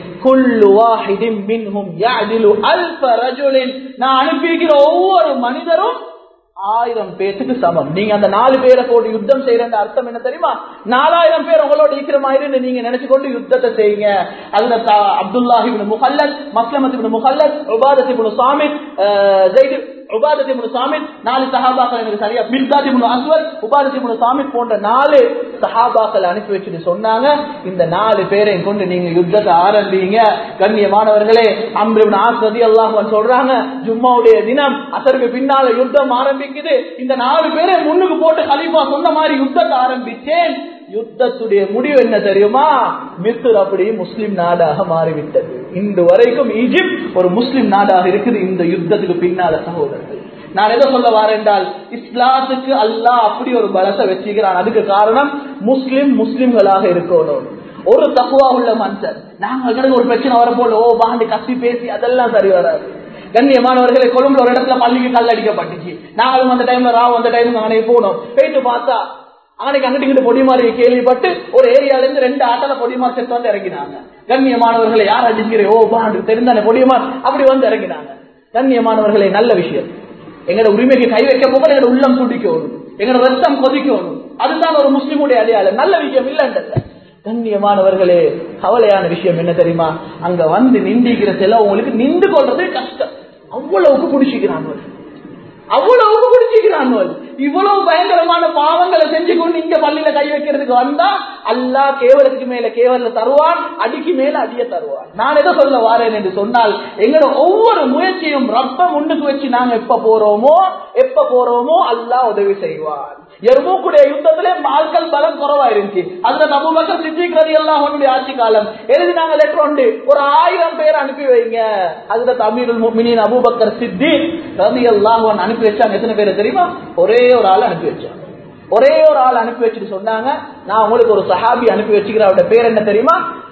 Speaker 1: நான் அனுப்பியிருக்கிற ஒவ்வொரு மனிதரும் ஆயிரம் பேத்துக்கு சமம் நீங்க அந்த நாலு பேரை போட்டு யுத்தம் செய்யற அர்த்தம் என்ன தெரியுமா நாலாயிரம் பேர் உங்களோட இருக்கிற மாதிரி நீங்க நினைச்சு கொண்டு யுத்தத்தை செய்யுங்க அதுல அப்துல்லாஹிபின் முகல்லத் மஸ்லமத்திபின் முகல்லத் உபாதத்திபின் சாமித் ஜெய்து உபாதத்தி முனு சாமித் நாலு சஹாபாக்கள் எனக்கு சரியா பில்தாதி முனு அஸ்வத் உபாதத்தி முனு சாமித் போன்ற நாலு சஹாபாக்கள் அனுப்பி வச்சுட்டு சொன்னாங்க இந்த நாலு பேரையும் கொண்டு நீங்க யுத்தத்தை ஆரம்பிங்க கண்ணியமானவர்களே அம்ரிபின் ஆஸ்வதி அல்லாஹ் சொல்றாங்க ஜும்மாவுடைய தினம் அசருக்கு பின்னால யுத்தம் ஆரம்பிக்குது இந்த நாலு பேரை முன்னுக்கு போட்டு கலிஃபா சொன்ன மாதிரி யுத்தத்தை ஆரம்பிச்சேன் யுத்தத்துடைய முடிவு என்ன தெரியுமா மிஸ்ர் அப்படி முஸ்லிம் நாடாக மாறிவிட்டது இன்று வரைக்கும் ஈஜிப்ட் ஒரு முஸ்லிம் நாடாக இருக்குது இந்த யுத்தத்துக்கு பின்னால சகோதரர்கள் நான் எதை சொல்ல வரேன் என்றால் இஸ்லாத்துக்கு அல்லாஹ் அப்படி ஒரு பலத்தை வச்சுக்கிறான் அதுக்கு காரணம் முஸ்லிம் முஸ்லிம்களாக இருக்கணும் ஒரு தக்குவா உள்ள மனுஷன் நாங்க ஒரு பிரச்சனை வரப்போல ஓ பாண்டு கத்தி பேசி அதெல்லாம் சரி வராது கண்ணியமானவர்களை கொழும்புல ஒரு இடத்துல பள்ளிக்கு கல் அடிக்கப்பட்டுச்சு நாங்களும் அந்த டைம்ல ராவ் அந்த டைம் அங்கே போனோம் போயிட்டு பார்த்தா அன்னைக்கு அங்கிட்டு இங்கிட்டு பொடிமாரி கேள்விப்பட்டு ஒரு ஏரியால இருந்து ரெண்டு ஆட்டல பொடிமார் செத்து வந்து இறங்கினாங்க கண்ணியமானவர்களை யார் அடிச்சுக்கிறே ஓ பாண்டு தெரிந்தானே பொடிமார் அப்படி வந்து இறங்கினாங்க கண்ணியமானவர்களே நல்ல விஷயம் எங்களோட உரிமைக்கு கை வைக்க போக எங்களோட உள்ளம் துடிக்கணும் எங்களோட ரத்தம் கொதிக்கணும் அதுதான் ஒரு முஸ்லிமுடைய அடையாளம் நல்ல விஷயம் இல்லைன்றத கண்ணியமானவர்களே கவலையான விஷயம் என்ன தெரியுமா அங்க வந்து நிந்திக்கிற சில உங்களுக்கு நின்று கொள்றது கஷ்டம் அவ்வளவுக்கு பிடிச்சிக்கிறாங்க அவ்வளவுக்கு பிடிச்சிக்கிறாங்க இவ்வளவு பயங்கரமான பாவங்களை செஞ்சு கொண்டு இங்க பள்ளியில கை வைக்கிறதுக்கு வந்தா அல்லா கேவலத்துக்கு மேல கேவல தருவான் அடிக்கு மேல அடிய தருவான் நான் எதை சொல்ல வாரேன் என்று சொன்னால் எங்களோட ஒவ்வொரு முயற்சியும் ரப்ப முன்னுக்கு வச்சு நாங்க எப்ப போறோமோ எப்ப போறோமோ அல்லா உதவி செய்வான் எருமூக்குடைய யுத்தத்திலே ஆட்கள் பலம் குறவா இருந்துச்சு அதுல நம்ம மக்கள் சித்திக்கிறது எல்லாம் உன்னுடைய ஆட்சி காலம் எழுதினாங்க லெட்டர் உண்டு ஒரு ஆயிரம் பேர் அனுப்பி வைங்க அதுல தமிழ் மினின் அபுபக்கர் சித்தி ரதி எல்லாம் அனுப்பி வச்சாங்க எத்தனை பேர் தெரியுமா ஒரே ஒரு ஆள் அனுப்பி வச்சாங்க ஒரே ஒரு ஆள் அனுப்பி வச்சுட்டு சொன்னாங்க நான் உங்களுக்கு ஒரு சஹாபி அனுப்பி வச்சுக்கிறேன் அவருடைய பேர் என்ன தெரியுமா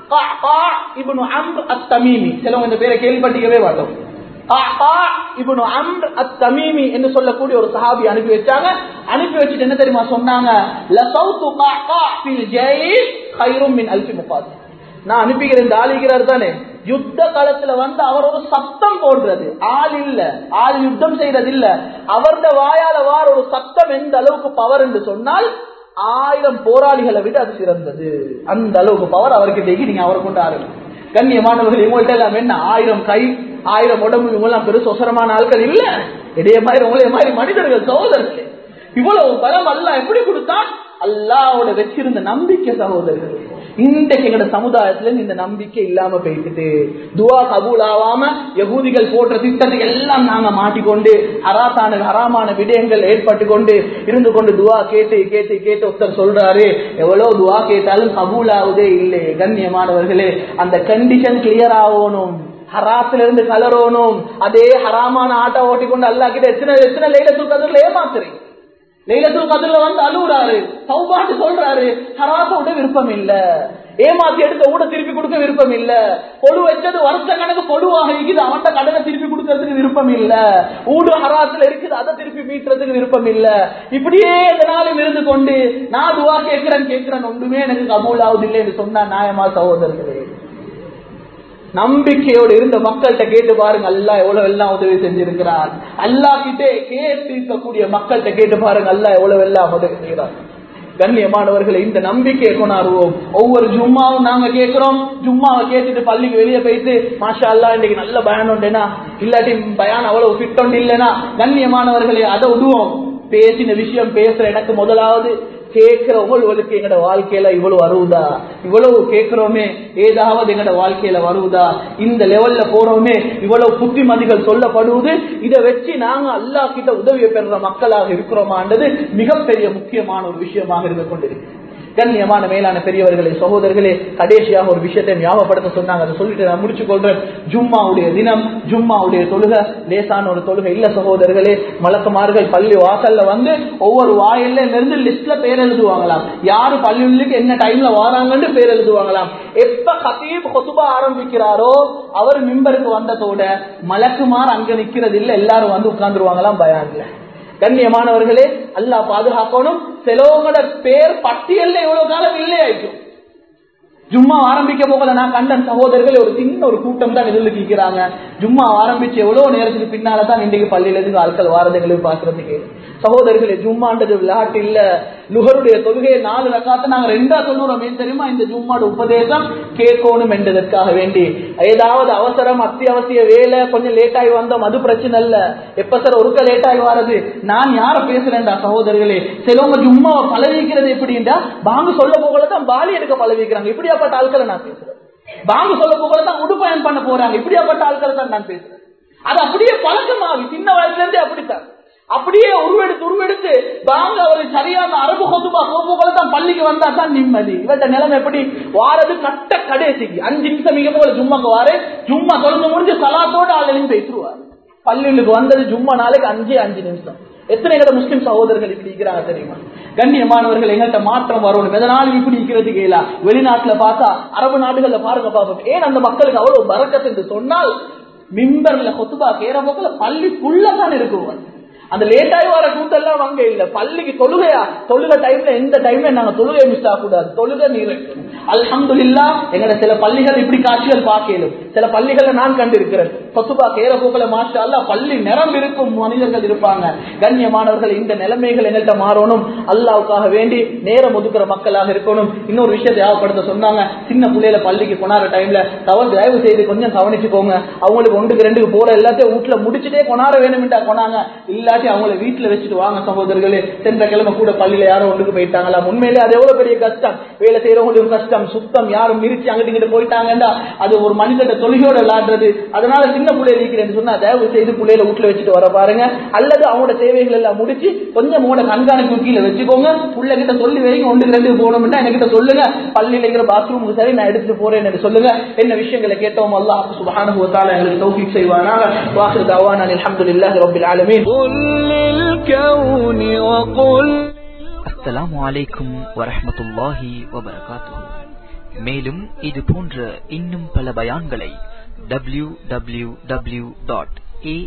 Speaker 1: சிலவங்க இந்த பேரை கேள்விப்பட்டிக்கவே மாட்டோம் என்று சொல்லக்கூடிய ஒரு சஹாபி அனுப்பி வச்சாங்க அனுப்பி வச்சுட்டு என்ன தெரியுமா சொன்னாங்க நான் அனுப்பிக்கிறேன் இந்த ஆளிக்கிறார் தானே யுத்த காலத்துல வந்து அவர் ஒரு சத்தம் போடுறது ஆள் இல்ல ஆள் யுத்தம் செய்யறது இல்ல அவருடைய வாயால வார ஒரு சத்தம் எந்த அளவுக்கு பவர் என்று சொன்னால் ஆயிரம் போராளிகளை விட அது சிறந்தது அந்த அளவுக்கு பவர் அவருக்கு தேக்கி நீங்க அவரை கொண்டு ஆரம்பி கண்ணியமானவர்கள் இவங்கள்ட்ட எல்லாம் என்ன ஆயிரம் கை ஆயிரம் உடம்பு இவங்கெல்லாம் பெருசு ஒசரமான ஆட்கள் இல்ல இடைய மாதிரி உங்களே மாதிரி மனிதர்கள் சகோதரர்களே இவ்வளவு பலம் அல்ல எப்படி கொடுத்தான் அல்லாவோட வச்சிருந்த நம்பிக்கை சகோதரர்கள் இன்றைக்கு எங்கட சமுதாயத்துல இந்த நம்பிக்கை இல்லாம போயிட்டு துவா கபூல் ஆகாம யகூதிகள் போன்ற திட்டத்துக்கு எல்லாம் நாங்க மாட்டிக்கொண்டு ஹராசான ஹராமான விடயங்கள் ஏற்பட்டு கொண்டு இருந்து கொண்டு துவா கேட்டு கேட்டு கேட்டு ஒருத்தர் சொல்றாரு எவ்வளவு துவா கேட்டாலும் கபூல் ஆகுதே இல்லை கண்ணியமானவர்களே அந்த கண்டிஷன் கிளியர் ஆகணும் ஹராத்துல இருந்து கலரணும் அதே ஹராமான ஆட்டை ஓட்டிக்கொண்டு அல்லா கிட்ட எத்தனை எத்தனை லைலத்துல் கதிரில் ஏமாத்துறீங்க லைலத்துல் கதிரில் வந்து அழுகுறாரு சௌபாட்டு சொல்றாரு ஹராசோட விருப்பம் இல்ல ஏமாத்தி எடுத்த ஊட திருப்பி கொடுக்க விருப்பம் இல்ல பொழு வச்சது வருஷ கணக்கு பொழுவாக இருக்குது அவன்கிட்ட கடனை திருப்பி கொடுக்கறதுக்கு விருப்பம் இல்ல ஊடு ஹராத்துல இருக்குது அதை திருப்பி மீட்டுறதுக்கு விருப்பம் இல்ல இப்படியே இந்த நாளும் இருந்து கொண்டு நான் துவா கேட்கிறேன் கேட்கிறேன் ஒன்றுமே எனக்கு கபூல் ஆகுது இல்லை என்று சொன்னா நியாயமா சகோதரர்களே நம்பிக்கையோடு இருந்த மக்கள்கிட்ட கேட்டு பாருங்க அல்லா எவ்வளவு எல்லாம் உதவி செஞ்சிருக்கிறார் அல்லா கிட்டே கேட்டு இருக்கக்கூடிய மக்கள்கிட்ட கேட்டு பாருங்க அல்லா எவ்வளவு எல்லாம் உதவி செய்கிறார் கண்ணியமானவர்களை இந்த நம்பிக்கையை கொண்டாடுவோம் ஒவ்வொரு ஜும்மாவும் நாங்க கேட்கிறோம் ஜும்மாவை கேட்டுட்டு பள்ளிக்கு வெளியே போயிட்டு மாஷா அல்லா இன்னைக்கு நல்ல பயான் உண்டுனா இல்லாட்டி பயான் அவ்வளவு ஃபிட் உண்டு இல்லைன்னா கண்ணியமானவர்களை அதை விடுவோம் பேசின விஷயம் பேசுற எனக்கு முதலாவது கேட்கிற உங்களுக்கு எங்கட வாழ்க்கையில இவ்வளவு வருவதா இவ்வளவு கேட்கிறோமே ஏதாவது எங்கட வாழ்க்கையில வருவதா இந்த லெவல்ல போறோமே இவ்வளவு புத்திமதிகள் சொல்லப்படுவது இதை வச்சு நாங்க அல்லா கிட்ட உதவியை பெறுற மக்களாக இருக்கிறோமான்றது மிகப்பெரிய முக்கியமான ஒரு விஷயமாக இருந்து கொண்டிருக்கு கண்ணியமான மேலான பெரியவர்களே சகோதரர்களே கடைசியாக ஒரு விஷயத்தை ஞாபகப்படுத்த சொன்னாங்க அதை சொல்லிட்டு நான் முடிச்சு கொள்றேன் ஜும்மாவுடைய தினம் ஜும்மாவுடைய தொழுகை லேசான ஒரு தொழுகை இல்ல சகோதரர்களே மலக்குமார்கள் பள்ளி வாசல்ல வந்து ஒவ்வொரு வாயில இருந்து லிஸ்ட்ல பேர் எழுதுவாங்களாம் யாரு பள்ளிக்கு என்ன டைம்ல வாராங்கன்னு பேர் எழுதுவாங்களாம் எப்ப கத்தீப் கொசுபா ஆரம்பிக்கிறாரோ அவர் மிம்பருக்கு வந்ததோட மலக்குமார் அங்க நிக்கிறது இல்ல எல்லாரும் வந்து உட்கார்ந்துருவாங்களாம் பயான்ல கண்ணியமானவர்களே அல்லா பாதுகாக்கணும் செலவங்களோட பேர் பட்டியல்ல எவ்வளவு காலம் இல்லை ஆயிடும் ஜும்மா ஆரம்பிக்க போகல நான் கண்டன் சகோதரர்கள் ஒரு சின்ன ஒரு கூட்டம் தான் எதிர்த்து கேட்கிறாங்க ஜும்மா ஆரம்பிச்சு எவ்வளவு நேரத்துக்கு பின்னால தான் இன்றைக்கு பள்ளியில இருந்து ஆட்கள் வாரதுகளை பாக்குறதுக்கு சகோதரர்களே ஜும்மான்றது விளையாட்டு இல்ல லுகருடைய தொழுகையை நாலு ரக்காத்த நாங்க ரெண்டா சொல்லுறோம் ஏன் தெரியுமா இந்த ஜும்மாட உபதேசம் கேட்கணும் என்றதற்காக வேண்டி ஏதாவது அவசரம் அத்தியாவசிய வேலை கொஞ்சம் லேட் ஆகி வந்தோம் அது பிரச்சனை இல்ல எப்ப சார் ஒருக்க லேட் ஆகி வர்றது நான் யார பேசுறேன்டா சகோதரர்களே சிலவங்க ஜும்மாவை பழவிக்கிறது எப்படின்னா பாங்கு சொல்ல போகல தான் பாலி எடுக்க பழவிக்கிறாங்க இப்படியாப்பட்ட ஆட்களை நான் பேசுறேன் பாங்கு சொல்ல போகல தான் உடுப்பயன் பண்ண போறாங்க இப்படியாப்பட்ட ஆட்களை தான் நான் பேசுறேன் அது அப்படியே பழக்கமாகி சின்ன வயசுல இருந்தே அப்படித்தான் அப்படியே உருவெடுத்து உருவெடுத்து வாங்க அவர் சரியான அரபு கொத்துபா கோப்புகளை தான் பள்ளிக்கு வந்தா தான் நிம்மதி இவட்ட நிலைமை எப்படி வாரது கட்ட கடைசிக்கு அஞ்சு நிமிஷம் மிக போல ஜும்மாக்கு வாரு ஜும்மா தொடர்ந்து முடிஞ்சு சலாத்தோட ஆள் எழுந்து பேசுவார் பள்ளிகளுக்கு வந்தது ஜும்மா நாளைக்கு அஞ்சு அஞ்சு நிமிஷம் எத்தனை எங்கட முஸ்லிம் சகோதரர்கள் இப்படி இருக்கிறாங்க தெரியுமா கண்ணியமானவர்கள் எங்கள்கிட்ட மாற்றம் வரணும் எதனாலும் இப்படி இருக்கிறது கேளா வெளிநாட்டுல பார்த்தா அரபு நாடுகள்ல பாருங்க பாப்போம் ஏன் அந்த மக்களுக்கு அவ்வளவு பறக்கத்து என்று சொன்னால் மிம்பர்ல கொத்துபா கேற போக்குல பள்ளிக்குள்ளதான் இருக்குவார் அந்த லேட் ஆகி வர கூட்டெல்லாம் அங்க இல்ல பள்ளிக்கு தொழுகையா தொழுகை டைம்ல எந்த டைம்ல நாங்க தொழுகை மிஸ் ஆகக்கூடாது தொழுகை நீர் அல்ஹம்துலில்லா எங்கட சில பள்ளிகள் இப்படி காட்சிகள் பார்க்கலும் சில பள்ளிகள்ல நான் கண்டிருக்கிறேன் கொத்துபா கேர போக்கல மாஷா அல்லா பள்ளி நிரம்பி இருக்கும் மனிதர்கள் இருப்பாங்க கண்ணியமானவர்கள் இந்த நிலைமைகள் எங்கள்கிட்ட மாறணும் அல்லாவுக்காக வேண்டி நேரம் ஒதுக்குற மக்களாக இருக்கணும் இன்னொரு விஷயத்தை ஞாபகப்படுத்த சொன்னாங்க சின்ன பிள்ளையில பள்ளிக்கு கொண்டாடுற டைம்ல தவறு தயவு செய்து கொஞ்சம் கவனிச்சுக்கோங்க அவங்களுக்கு ஒன்றுக்கு ரெண்டுக்கு போற எல்லாத்தையும் வீட்டுல முடிச்சுட்டே கொண்டாட வேணும்ட்டா கொண்டாங்க இல்லாட்டி அவங்கள வீட்டுல வச்சுட்டு வாங்க சகோதரர்களே சென்ற கிழமை கூட பள்ளியில யாரும் ஒன்றுக்கு போயிட்டாங்களா உண்மையிலே அது எவ்வளவு பெரிய கஷ்டம் வேலை செய்யறவங்களுக்கு கஷ்டம் சுத்தம் யாரும் மிரிச்சு அங்கிட்டு இங்கிட்டு போயிட்டாங்கன்னா அது ஒரு மனிதன தொழுகையோட விளாடுறது அதனால சின்ன பிள்ளைய இருக்கிறேன்னு சொன்னா தயவு செய்து பிள்ளையில வீட்டுல வச்சுட்டு வர பாருங்க அல்லது அவங்களோட தேவைகள் எல்லாம் முடிச்சு கொஞ்சம் உங்களோட கண்காணிப்பு கீழே வச்சுக்கோங்க புள்ள கிட்ட சொல்லி வைங்க ஒன்று ரெண்டு போகணும்னா என்கிட்ட சொல்லுங்க பள்ளியில இருக்கிற பாத்ரூமுக்கு சரி நான் எடுத்துட்டு போறேன் என்று சொல்லுங்க என்ன விஷயங்களை கேட்டோம் அல்லாஹ் சுபஹானஹு வ தஆலா எங்களுக்கு தௌஃபீக் செய்வானாக வாஹிர் தவானா அல்ஹம்துலில்லாஹி ரப்பில் ஆலமீன்
Speaker 2: قل للكون وقل
Speaker 3: அஸ்ஸலாமு அலைக்கும் வரஹ்மத்துல்லாஹி வபரகாத்துஹு மேலும் இது போன்ற இன்னும் பல பயான்களை டபிள்யூ டபிள்யூ டபிள்யூ டாட்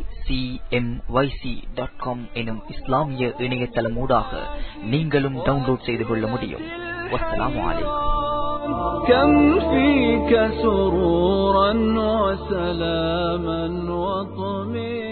Speaker 3: எனும் இஸ்லாமிய இணையதளமூடாக நீங்களும் டவுன்லோட் செய்து கொள்ள முடியும் வஸ்ஸலாமு அலைக்கும்
Speaker 2: كم فيك سرورا وسلاما وطمئنا